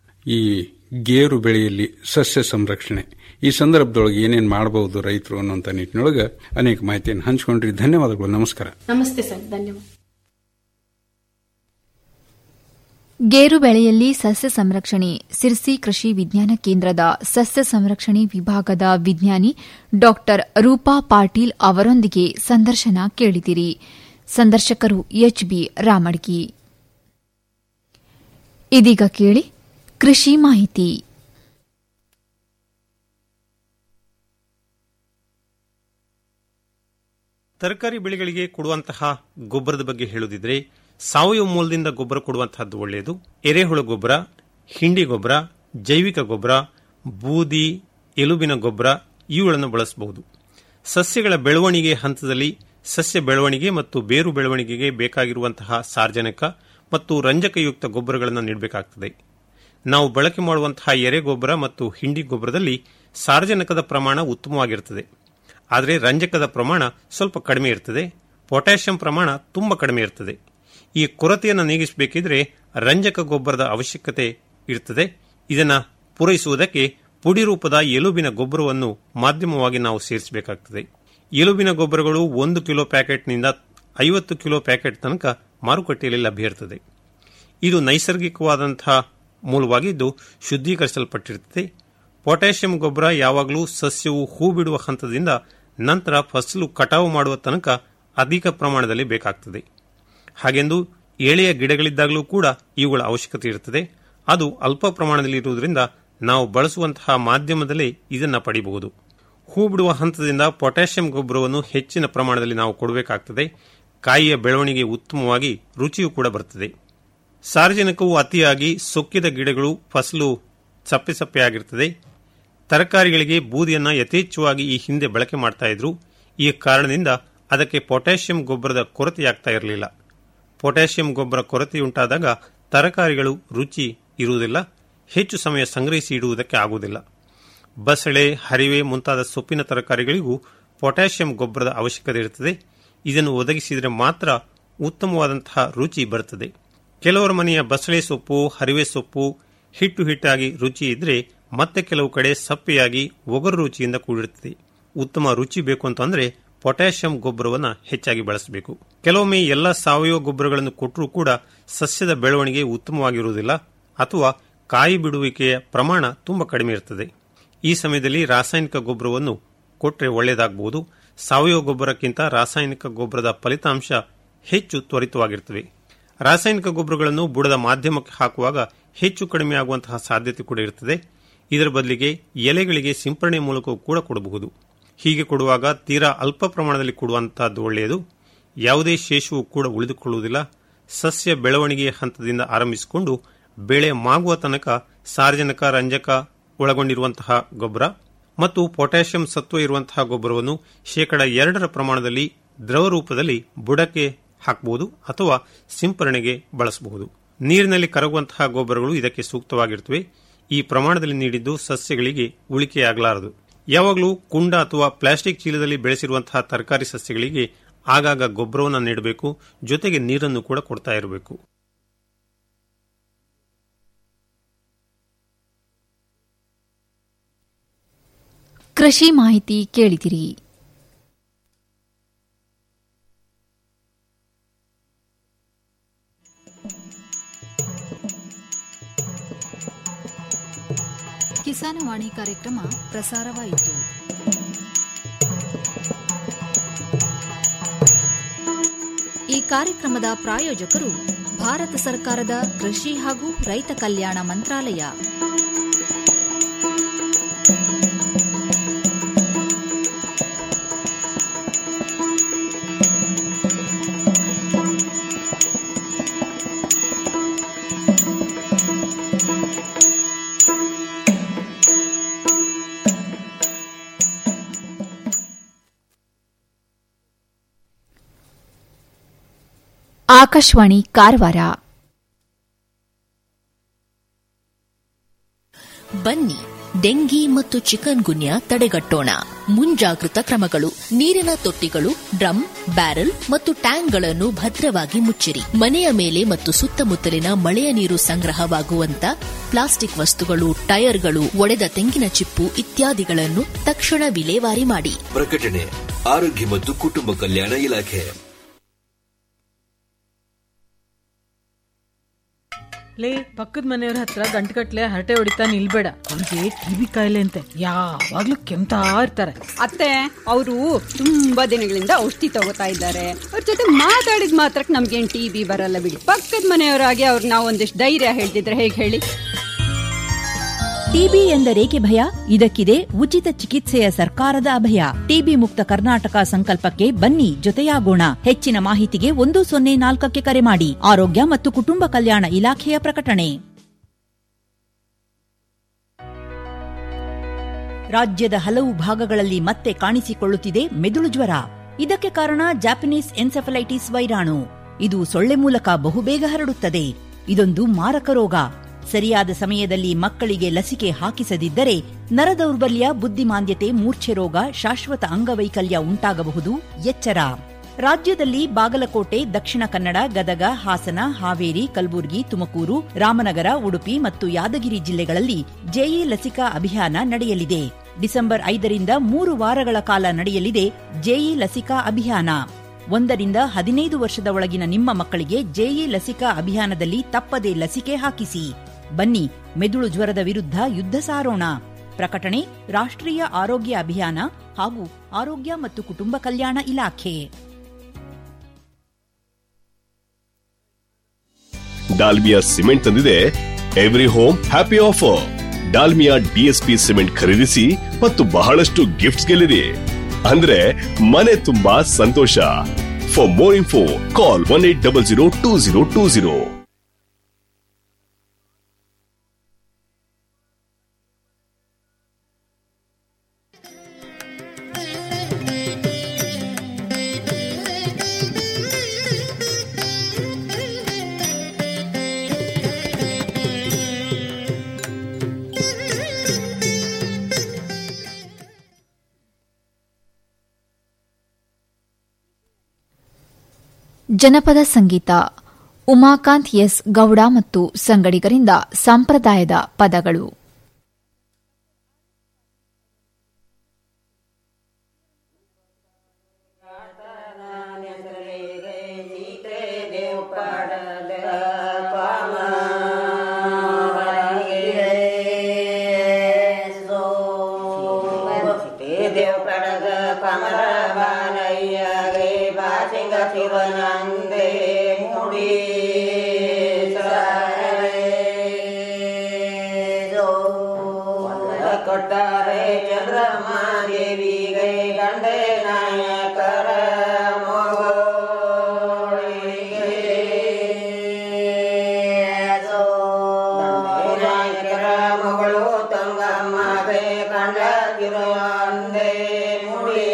Speaker 11: ಈ ಗೇರು ಬೆಳೆಯಲ್ಲಿ ಸಸ್ಯ ಸಂರಕ್ಷಣೆ ಈ ಸಂದರ್ಭದೊಳಗೆ ಏನೇನು ಮಾಡಬಹುದು ರೈತರು ಅನ್ನುವಂಥ ನಿಟ್ಟಿನೊಳಗೆ ಅನೇಕ ಮಾಹಿತಿಯನ್ನು ಹಂಚಿಕೊಂಡ್ರಿ ಧನ್ಯವಾದಗಳು ನಮಸ್ಕಾರ
Speaker 12: ನಮಸ್ತೆ ಸರ್ ಧನ್ಯವಾದ
Speaker 2: ಗೇರು ಬೆಳೆಯಲ್ಲಿ ಸಸ್ಯ ಸಂರಕ್ಷಣೆ ಸಿರ್ಸಿ ಕೃಷಿ ವಿಜ್ಞಾನ ಕೇಂದ್ರದ ಸಸ್ಯ ಸಂರಕ್ಷಣೆ ವಿಭಾಗದ ವಿಜ್ಞಾನಿ ಡಾಕ್ಟರ್ ರೂಪಾ ಪಾಟೀಲ್ ಅವರೊಂದಿಗೆ ಸಂದರ್ಶನ ಕೇಳಿದಿರಿ ಸಂದರ್ಶಕರು ಎಚ್ಬಿ ರಾಮಡ್ಗಿ ಇದೀಗ ಕೇಳಿ ಕೃಷಿ ಮಾಹಿತಿ
Speaker 13: ತರಕಾರಿ ಬೆಳೆಗಳಿಗೆ ಕೊಡುವಂತಹ ಗೊಬ್ಬರದ ಬಗ್ಗೆ ಹೇಳುದಿದ್ರೆ ಸಾವಯವ ಮೂಲದಿಂದ ಗೊಬ್ಬರ ಕೊಡುವಂತಹದ್ದು ಒಳ್ಳೆಯದು ಎರೆಹುಳ ಗೊಬ್ಬರ ಹಿಂಡಿ ಗೊಬ್ಬರ ಜೈವಿಕ ಗೊಬ್ಬರ ಬೂದಿ ಎಲುಬಿನ ಗೊಬ್ಬರ ಇವುಗಳನ್ನು ಬಳಸಬಹುದು ಸಸ್ಯಗಳ ಬೆಳವಣಿಗೆ ಹಂತದಲ್ಲಿ ಸಸ್ಯ ಬೆಳವಣಿಗೆ ಮತ್ತು ಬೇರು ಬೆಳವಣಿಗೆಗೆ ಬೇಕಾಗಿರುವಂತಹ ಸಾರ್ವಜನಿಕ ಮತ್ತು ರಂಜಕಯುಕ್ತ ಗೊಬ್ಬರಗಳನ್ನು ನೀಡಬೇಕಾಗುತ್ತದೆ ನಾವು ಬಳಕೆ ಮಾಡುವಂತಹ ಎರೆ ಗೊಬ್ಬರ ಮತ್ತು ಹಿಂಡಿ ಗೊಬ್ಬರದಲ್ಲಿ ಸಾರ್ವಜನಿಕದ ಪ್ರಮಾಣ ಉತ್ತಮವಾಗಿರುತ್ತದೆ ಆದರೆ ರಂಜಕದ ಪ್ರಮಾಣ ಸ್ವಲ್ಪ ಕಡಿಮೆ ಇರ್ತದೆ ಪೊಟ್ಯಾಷಿಯಂ ಪ್ರಮಾಣ ತುಂಬ ಕಡಿಮೆ ಇರ್ತದೆ ಈ ಕೊರತೆಯನ್ನು ನೀಗಿಸಬೇಕಿದ್ರೆ ರಂಜಕ ಗೊಬ್ಬರದ ಅವಶ್ಯಕತೆ ಇರ್ತದೆ ಇದನ್ನ ಪೂರೈಸುವುದಕ್ಕೆ ಪುಡಿ ರೂಪದ ಎಲುಬಿನ ಗೊಬ್ಬರವನ್ನು ಮಾಧ್ಯಮವಾಗಿ ನಾವು ಸೇರಿಸಬೇಕಾಗ್ತದೆ ಎಲುಬಿನ ಗೊಬ್ಬರಗಳು ಒಂದು ಕಿಲೋ ಪ್ಯಾಕೆಟ್ನಿಂದ ಐವತ್ತು ಕಿಲೋ ಪ್ಯಾಕೆಟ್ ತನಕ ಮಾರುಕಟ್ಟೆಯಲ್ಲಿ ಲಭ್ಯ ಇರ್ತದೆ ಇದು ನೈಸರ್ಗಿಕವಾದಂತಹ ಮೂಲವಾಗಿದ್ದು ಶುದ್ಧೀಕರಿಸಲ್ಪಟ್ಟಿರುತ್ತದೆ ಪೊಟ್ಯಾಷಿಯಂ ಗೊಬ್ಬರ ಯಾವಾಗಲೂ ಸಸ್ಯವು ಹೂ ಬಿಡುವ ಹಂತದಿಂದ ನಂತರ ಫಸಲು ಕಟಾವು ಮಾಡುವ ತನಕ ಅಧಿಕ ಪ್ರಮಾಣದಲ್ಲಿ ಬೇಕಾಗ್ತದೆ ಹಾಗೆಂದು ಎಳೆಯ ಗಿಡಗಳಿದ್ದಾಗಲೂ ಕೂಡ ಇವುಗಳ ಅವಶ್ಯಕತೆ ಇರುತ್ತದೆ ಅದು ಅಲ್ಪ ಪ್ರಮಾಣದಲ್ಲಿ ಇರುವುದರಿಂದ ನಾವು ಬಳಸುವಂತಹ ಮಾಧ್ಯಮದಲ್ಲೇ ಇದನ್ನು ಪಡೆಯಬಹುದು ಹೂ ಬಿಡುವ ಹಂತದಿಂದ ಪೊಟ್ಯಾಷಿಯಂ ಗೊಬ್ಬರವನ್ನು ಹೆಚ್ಚಿನ ಪ್ರಮಾಣದಲ್ಲಿ ನಾವು ಕೊಡಬೇಕಾಗ್ತದೆ ಕಾಯಿಯ ಬೆಳವಣಿಗೆ ಉತ್ತಮವಾಗಿ ರುಚಿಯೂ ಕೂಡ ಬರುತ್ತದೆ ಸಾರ್ವಜನಿಕವು ಅತಿಯಾಗಿ ಸೊಕ್ಕಿದ ಗಿಡಗಳು ಫಸಲು ಸಪ್ಪೆ ಸಪ್ಪೆಯಾಗಿರುತ್ತದೆ ತರಕಾರಿಗಳಿಗೆ ಬೂದಿಯನ್ನು ಯಥೇಚ್ಛವಾಗಿ ಈ ಹಿಂದೆ ಬಳಕೆ ಮಾಡ್ತಾ ಇದ್ರು ಈ ಕಾರಣದಿಂದ ಅದಕ್ಕೆ ಪೊಟ್ಯಾಷಿಯಂ ಗೊಬ್ಬರದ ಕೊರತೆಯಾಗ್ತಾ ಇರಲಿಲ್ಲ ಪೊಟ್ಯಾಷಿಯಂ ಗೊಬ್ಬರ ಕೊರತೆಯುಂಟಾದಾಗ ತರಕಾರಿಗಳು ರುಚಿ ಇರುವುದಿಲ್ಲ ಹೆಚ್ಚು ಸಮಯ ಸಂಗ್ರಹಿಸಿ ಇಡುವುದಕ್ಕೆ ಆಗುವುದಿಲ್ಲ ಬಸಳೆ ಹರಿವೆ ಮುಂತಾದ ಸೊಪ್ಪಿನ ತರಕಾರಿಗಳಿಗೂ ಪೊಟ್ಯಾಷಿಯಂ ಗೊಬ್ಬರದ ಅವಶ್ಯಕತೆ ಇರುತ್ತದೆ ಇದನ್ನು ಒದಗಿಸಿದರೆ ಮಾತ್ರ ಉತ್ತಮವಾದಂತಹ ರುಚಿ ಬರುತ್ತದೆ ಕೆಲವರ ಮನೆಯ ಬಸಳೆ ಸೊಪ್ಪು ಹರಿವೆ ಸೊಪ್ಪು ಹಿಟ್ಟು ಹಿಟ್ಟಾಗಿ ರುಚಿ ಇದ್ರೆ ಮತ್ತೆ ಕೆಲವು ಕಡೆ ಸಪ್ಪೆಯಾಗಿ ಒಗರು ರುಚಿಯಿಂದ ಕೂಡಿರುತ್ತದೆ ಉತ್ತಮ ರುಚಿ ಬೇಕು ಅಂತಂದ್ರೆ ಪೊಟ್ಯಾಷಿಯಂ ಗೊಬ್ಬರವನ್ನು ಹೆಚ್ಚಾಗಿ ಬಳಸಬೇಕು ಕೆಲವೊಮ್ಮೆ ಎಲ್ಲ ಸಾವಯವ ಗೊಬ್ಬರಗಳನ್ನು ಕೊಟ್ಟರೂ ಕೂಡ ಸಸ್ಯದ ಬೆಳವಣಿಗೆ ಉತ್ತಮವಾಗಿರುವುದಿಲ್ಲ ಅಥವಾ ಕಾಯಿ ಬಿಡುವಿಕೆಯ ಪ್ರಮಾಣ ತುಂಬಾ ಕಡಿಮೆ ಇರುತ್ತದೆ ಈ ಸಮಯದಲ್ಲಿ ರಾಸಾಯನಿಕ ಗೊಬ್ಬರವನ್ನು ಕೊಟ್ಟರೆ ಒಳ್ಳೆಯದಾಗಬಹುದು ಸಾವಯವ ಗೊಬ್ಬರಕ್ಕಿಂತ ರಾಸಾಯನಿಕ ಗೊಬ್ಬರದ ಫಲಿತಾಂಶ ಹೆಚ್ಚು ತ್ವರಿತವಾಗಿರುತ್ತವೆ ರಾಸಾಯನಿಕ ಗೊಬ್ಬರಗಳನ್ನು ಬುಡದ ಮಾಧ್ಯಮಕ್ಕೆ ಹಾಕುವಾಗ ಹೆಚ್ಚು ಕಡಿಮೆ ಆಗುವಂತಹ ಸಾಧ್ಯತೆ ಕೂಡ ಇರುತ್ತದೆ ಇದರ ಬದಲಿಗೆ ಎಲೆಗಳಿಗೆ ಸಿಂಪರಣೆ ಮೂಲಕವೂ ಕೂಡ ಕೊಡಬಹುದು ಹೀಗೆ ಕೊಡುವಾಗ ತೀರಾ ಅಲ್ಪ ಪ್ರಮಾಣದಲ್ಲಿ ಕೊಡುವಂತಹದ್ದು ಒಳ್ಳೆಯದು ಯಾವುದೇ ಶೇಷವೂ ಕೂಡ ಉಳಿದುಕೊಳ್ಳುವುದಿಲ್ಲ ಸಸ್ಯ ಬೆಳವಣಿಗೆಯ ಹಂತದಿಂದ ಆರಂಭಿಸಿಕೊಂಡು ಬೆಳೆ ಮಾಗುವ ತನಕ ಸಾರ್ವಜನಿಕ ರಂಜಕ ಒಳಗೊಂಡಿರುವಂತಹ ಗೊಬ್ಬರ ಮತ್ತು ಪೊಟ್ಯಾಷಿಯಂ ಸತ್ವ ಇರುವಂತಹ ಗೊಬ್ಬರವನ್ನು ಶೇಕಡ ಎರಡರ ಪ್ರಮಾಣದಲ್ಲಿ ದ್ರವ ರೂಪದಲ್ಲಿ ಬುಡಕ್ಕೆ ಹಾಕಬಹುದು ಅಥವಾ ಸಿಂಪರಣೆಗೆ ಬಳಸಬಹುದು ನೀರಿನಲ್ಲಿ ಕರಗುವಂತಹ ಗೊಬ್ಬರಗಳು ಇದಕ್ಕೆ ಸೂಕ್ತವಾಗಿರುತ್ತವೆ ಈ ಪ್ರಮಾಣದಲ್ಲಿ ನೀಡಿದ್ದು ಸಸ್ಯಗಳಿಗೆ ಉಳಿಕೆಯಾಗಲಾರದು ಯಾವಾಗಲೂ ಕುಂಡ ಅಥವಾ ಪ್ಲಾಸ್ಟಿಕ್ ಚೀಲದಲ್ಲಿ ಬೆಳೆಸಿರುವಂತಹ ತರಕಾರಿ ಸಸ್ಯಗಳಿಗೆ ಆಗಾಗ ಗೊಬ್ಬರವನ್ನು ನೀಡಬೇಕು ಜೊತೆಗೆ ನೀರನ್ನು ಕೂಡ ಕೊಡ್ತಾ ಇರಬೇಕು
Speaker 2: ಕೃಷಿ ಮಾಹಿತಿ ಕೇಳಿದಿರಿ ಕಿಸಾನವಾಣಿ ಕಾರ್ಯಕ್ರಮ ಪ್ರಸಾರವಾಯಿತು ಈ ಕಾರ್ಯಕ್ರಮದ ಪ್ರಾಯೋಜಕರು ಭಾರತ ಸರ್ಕಾರದ ಕೃಷಿ ಹಾಗೂ ರೈತ ಕಲ್ಯಾಣ ಮಂತ್ರಾಲಯ ಆಕಾಶವಾಣಿ ಕಾರವಾರ
Speaker 3: ಬನ್ನಿ ಡೆಂಗಿ ಮತ್ತು ಚಿಕನ್ ಗುನ್ಯಾ ತಡೆಗಟ್ಟೋಣ ಮುಂಜಾಗೃತ ಕ್ರಮಗಳು ನೀರಿನ ತೊಟ್ಟಿಗಳು ಡ್ರಮ್ ಬ್ಯಾರೆಲ್ ಮತ್ತು ಟ್ಯಾಂಕ್ಗಳನ್ನು ಭದ್ರವಾಗಿ ಮುಚ್ಚಿರಿ ಮನೆಯ ಮೇಲೆ ಮತ್ತು ಸುತ್ತಮುತ್ತಲಿನ ಮಳೆಯ ನೀರು ಸಂಗ್ರಹವಾಗುವಂತ ಪ್ಲಾಸ್ಟಿಕ್ ವಸ್ತುಗಳು ಟೈರ್ಗಳು ಒಡೆದ ತೆಂಗಿನ ಚಿಪ್ಪು ಇತ್ಯಾದಿಗಳನ್ನು ತಕ್ಷಣ ವಿಲೇವಾರಿ ಮಾಡಿ
Speaker 4: ಪ್ರಕಟಣೆ ಆರೋಗ್ಯ ಮತ್ತು ಕುಟುಂಬ ಕಲ್ಯಾಣ ಇಲಾಖೆ
Speaker 14: ಲೇ ಪಕ್ಕದ ಮನೆಯವ್ರ ಹತ್ರ ಗಂಟುಗಟ್ಲೆ ಹರಟೆ ಹೊಡಿತಾ ನಿಲ್ಬೇಡ ಅವ್ರಿಗೆ ಟಿವಿ ಕಾಯಿಲೆ ಅಂತೆ ಯಾವಾಗ್ಲೂ ಕೆಮ್ತಾ ಇರ್ತಾರೆ
Speaker 15: ಅತ್ತೆ ಅವರು ತುಂಬಾ ದಿನಗಳಿಂದ ಔಷಧಿ ತಗೋತಾ ಇದ್ದಾರೆ ಅವ್ರ ಜೊತೆ ಮಾತಾಡಿದ ಮಾತ್ರಕ್ಕೆ ನಮ್ಗೇನ್ ಟಿ ಬಿ ಬರಲ್ಲ ಬಿಡಿ ಪಕ್ಕದ ಮನೆಯವರಾಗಿ ಅವ್ರಿಗೆ ನಾವು ಒಂದಿಷ್ಟು ಧೈರ್ಯ ಹೇಳ್ತಿದ್ರೆ ಹೇಗೆ ಹೇಳಿ
Speaker 16: ಟಿಬಿ ಎಂದರೇಕೆ ಭಯ ಇದಕ್ಕಿದೆ ಉಚಿತ ಚಿಕಿತ್ಸೆಯ ಸರ್ಕಾರದ ಅಭಯ ಟಿಬಿ ಮುಕ್ತ ಕರ್ನಾಟಕ ಸಂಕಲ್ಪಕ್ಕೆ ಬನ್ನಿ ಜೊತೆಯಾಗೋಣ ಹೆಚ್ಚಿನ ಮಾಹಿತಿಗೆ ಒಂದು ಸೊನ್ನೆ ನಾಲ್ಕಕ್ಕೆ ಕರೆ ಮಾಡಿ ಆರೋಗ್ಯ ಮತ್ತು ಕುಟುಂಬ ಕಲ್ಯಾಣ ಇಲಾಖೆಯ ಪ್ರಕಟಣೆ ರಾಜ್ಯದ ಹಲವು ಭಾಗಗಳಲ್ಲಿ ಮತ್ತೆ ಕಾಣಿಸಿಕೊಳ್ಳುತ್ತಿದೆ ಮೆದುಳು ಜ್ವರ ಇದಕ್ಕೆ ಕಾರಣ ಜಾಪನೀಸ್ ಎನ್ಸೆಫಲೈಟಿಸ್ ವೈರಾಣು ಇದು ಸೊಳ್ಳೆ ಮೂಲಕ ಬಹುಬೇಗ ಹರಡುತ್ತದೆ ಇದೊಂದು ಮಾರಕ ರೋಗ ಸರಿಯಾದ ಸಮಯದಲ್ಲಿ ಮಕ್ಕಳಿಗೆ ಲಸಿಕೆ ಹಾಕಿಸದಿದ್ದರೆ ನರದೌರ್ಬಲ್ಯ ಬುದ್ಧಿಮಾಂದ್ಯತೆ ಮೂರ್ಛೆ ರೋಗ ಶಾಶ್ವತ ಅಂಗವೈಕಲ್ಯ ಉಂಟಾಗಬಹುದು ಎಚ್ಚರ ರಾಜ್ಯದಲ್ಲಿ ಬಾಗಲಕೋಟೆ ದಕ್ಷಿಣ ಕನ್ನಡ ಗದಗ ಹಾಸನ ಹಾವೇರಿ ಕಲಬುರಗಿ ತುಮಕೂರು ರಾಮನಗರ ಉಡುಪಿ ಮತ್ತು ಯಾದಗಿರಿ ಜಿಲ್ಲೆಗಳಲ್ಲಿ ಜೆಇ ಲಸಿಕಾ ಅಭಿಯಾನ ನಡೆಯಲಿದೆ ಡಿಸೆಂಬರ್ ಐದರಿಂದ ಮೂರು ವಾರಗಳ ಕಾಲ ನಡೆಯಲಿದೆ ಜೆಇ ಲಸಿಕಾ ಅಭಿಯಾನ ಒಂದರಿಂದ ಹದಿನೈದು ವರ್ಷದ ಒಳಗಿನ ನಿಮ್ಮ ಮಕ್ಕಳಿಗೆ ಜೆಇ ಲಸಿಕಾ ಅಭಿಯಾನದಲ್ಲಿ ತಪ್ಪದೆ ಲಸಿಕೆ ಹಾಕಿಸಿ ಬನ್ನಿ ಮೆದುಳು ಜ್ವರದ ವಿರುದ್ಧ ಯುದ್ಧ ಸಾರೋಣ ಪ್ರಕಟಣೆ ರಾಷ್ಟ್ರೀಯ ಆರೋಗ್ಯ ಅಭಿಯಾನ ಹಾಗೂ ಆರೋಗ್ಯ ಮತ್ತು ಕುಟುಂಬ ಕಲ್ಯಾಣ ಇಲಾಖೆ
Speaker 17: ಡಾಲ್ಮಿಯಾ ಸಿಮೆಂಟ್ ತಂದಿದೆ every home happy offer Dalmia DSP cement ಖರೀದಿಸಿ ಮತ್ತು ಬಹಳಷ್ಟು ಗಿಫ್ಟ್ಸ್ ಗೆಲ್ಲಿರಿ ಅಂದ್ರೆ ಮನೆ ತುಂಬಾ ಸಂತೋಷ for more info call one eight double zero two zero two zero
Speaker 2: ಜನಪದ ಸಂಗೀತ ಉಮಾಕಾಂತ್ ಎಸ್ ಗೌಡ ಮತ್ತು ಸಂಗಡಿಗರಿಂದ ಸಂಪ್ರದಾಯದ ಪದಗಳು
Speaker 18: ದೇವ್ ಕಡಗ ಕಮರ ಬಾನಯ್ಯಗೆ ಬಾಸಿಂಗ ಶಿವನಂದೆ ಮುಡಿ ಕೊಟ್ಟಾರೆ ಚಂದ್ರಮ ದೇವಿಗೆ ಗಂಡೆ ನಾಯಕರ ನಾಯಕರ ಮಗಳು ತಂಗಮ್ಮಗೆ ಕಂಡ ತಿರುವಂದೆ ಮುಡಿ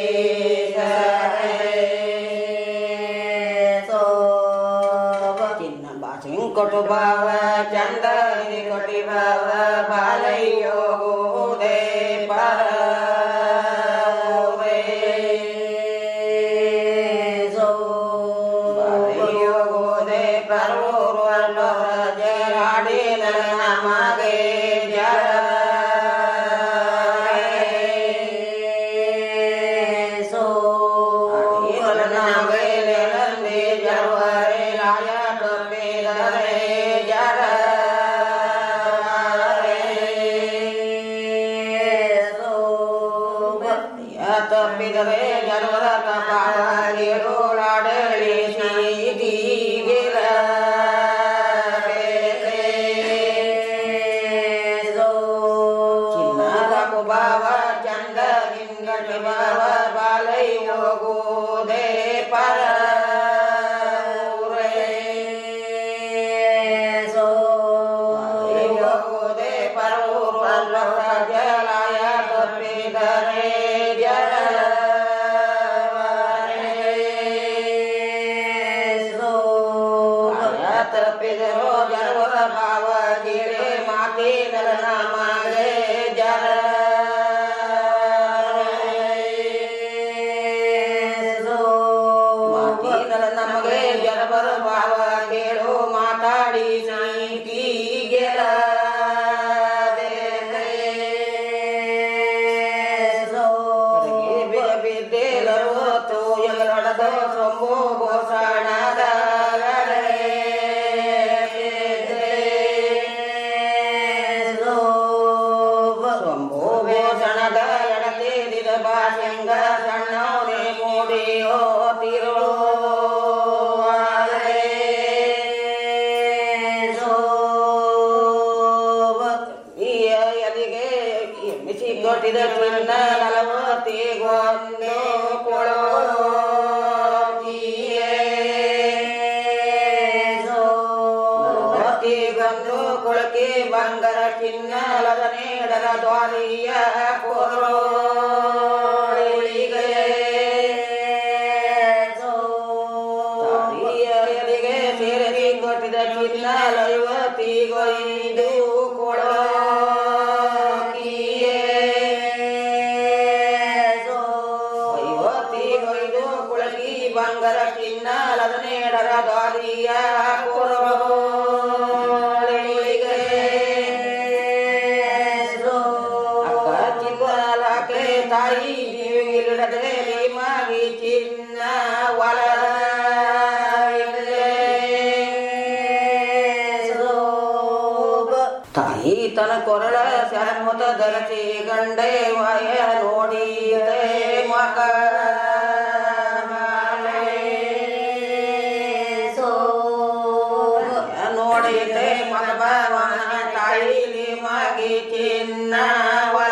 Speaker 18: ಚಿನ್ನ ಬಾಸಿಂಗ್ ಕೊಟ್ಟು ಬಾವ ಚಂದ ಕೊಟ್ಟಿ ಬಾವ ಬಾಲಯ್ಯೋಗುವುದೇ ಪರ ಯೋಗೋದೆ ಪರೂರು ಜರಾಡಿ ನಮಗೆ ತಪ್ಪಿದರೆ ಜನರ ಕಪಾಳೇರೋಳಾಡಳಿ ಸೀದಿಗಿರ ಚಿನ್ನದ ಕುಬಾವ ಚಂದ ಲಿಂಗಟ ಬಾವ ಬಾಲೈ ಹೋಗುವುದೇ ಪರ ಹೋಗುವುದೇ ಪರೂರು ಅಲ್ಲ ಜಲಾಯ ತಪ್ಪಿದರೆ ಜರ ತಪ್ಪಿದರು ಜನವರ ಭಾವ ಗಿರೆ ಮಾತಿನರ ನಮಗೆ ಜರ ಮಾತಿನರ ನಮಗೆ ಜನವರ ಭಾವ ಕೇಳು ಮಾತಾಡಿ ನೀತಿ ಗೆಲ ಬಿದ್ದೇಲರು ತೂಯಲೊಡದ ಸೊಂಬು ಘೋಷಣದ ಸೊಂಬು ಘೋಷಣದ ಎಡತೇದಿದ ಬಾಸಿಂಗ ಸಣ್ಣವನೇ ಮೂಡಿಯೋ ತಿರು ಎಲ್ಲಿಗೆ ಬಿಸಿ ಕೊಟ್ಟಿದ ಚಿನ್ನ ನಲವತ್ತಿ ಗೊಂದು ಕೊಳೋ ಗಂದು ಕೊಳಕೆ ಬಂಗಾರ ಚಿನ್ನಲದ ನೇಡರ ದ್ವಾರಿಯ ಕೋರೋಳಿಗೆ ತಾಯಿಯರಿಗೆ ಸೇರಿ ಕೊಟ್ಟಿದ ಚಿನ್ನ ಲೈವತಿ ಗೊಯ್ದು ಕೊಳೋ ಐವತ್ತಿ ಕೊಯ್ದು ಕುಳಗಿ ಬಂಗಾರ ಚಿನ್ನ ಲದನೇಡರ ದಾರಿಯ ಕೊರಳಿಗೆ ಅಕ್ಕ ಚಿಕ್ಕಲಾಕೆ ತಾಯಿ ನೀವಿಲ್ಲದೆ ಮಾಗಿ ಚಿನ್ನ ಒಳ ತಾಯಿ ತನ ಕೊರಳ ಶರಮುತ ಧರಸಿ ಗಂಡೆ ವಾಯ ನೋಡಿದೆ ಮಕ ನೋಡಿದೆ ಮಗಭವನ ತಾಯಿಲಿ ಮಗಿ ಚಿನ್ನ ಒಳ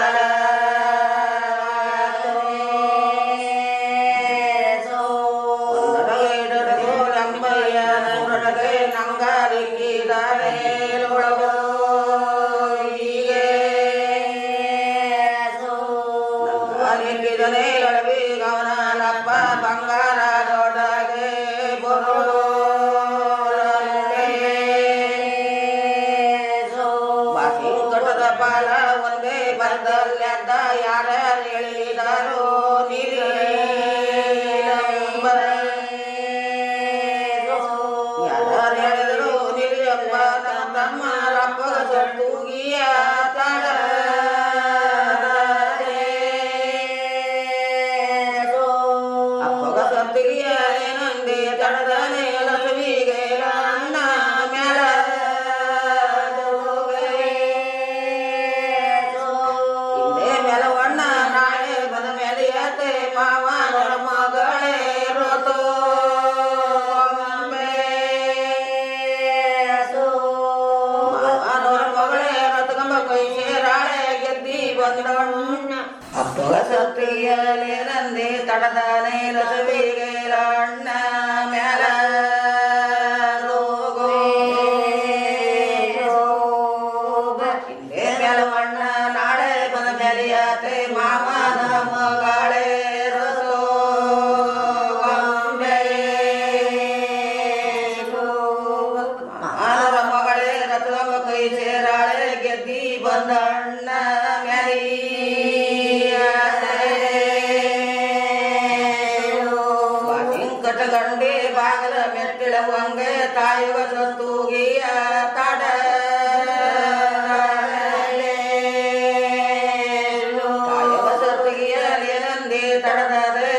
Speaker 18: ನಂಗಾರಿಂಗಿದಾರೆ ಒಳಗೋ ಅಲಿಂಗಿದನೆ ಲಳವಿ ಗವನಲಪ್ಪ ಬಂಗಾರ ದೊಡ್ಡಗೆ ಬರೋ ಬಾಸಿಂಕಟದ ಪಾಲ ಒಂದೇ ಬರದಲ್ಲೆದ್ದ ಯಾರ ಹೇಳಿದಾರೋ ನೀರಿಯಂಬ ಯಾರು ಹೇಳಿದರು ನೀರಿಯಂಬ ತನ್ನ ತಮ್ಮ ರಪ್ಪ ಸಟ್ಟುಗಿಯ ತಡ ಅಪ್ಪಗ ಸತ್ತಿಯಲೇನಂದಿ ತಡದಾನೆ ಲಸುವಿಗೆ ಅಣ್ಣ ಮ್ಯಾಲ ಮೇಲವಣ್ಣ ನಾಳೆ ಬನ ಬೆಲೆಯಾತೆ ಮಾಮನ ಮಗಾಳೆ ರಸೋ ಮಾನವ ಮಗಳೇ ರಥವ ಕೈ ಸೇರಾಳೆ ಗೆದ್ದಿ ಬಂದಣ್ಣ ಮ್ಯಾಲಿ ಕಟಗಂಡಿ ಬಾಗಲ ಮೆಟ್ಟಿಳವಂಗೆ ತಾಯುವ ಸತ್ತೂಗಿಯ ತಾಡ ತಾಯುವ ಸತ್ತುಗಿಯ ನೇನಂದಿ ತಡದಾದ್ರೆ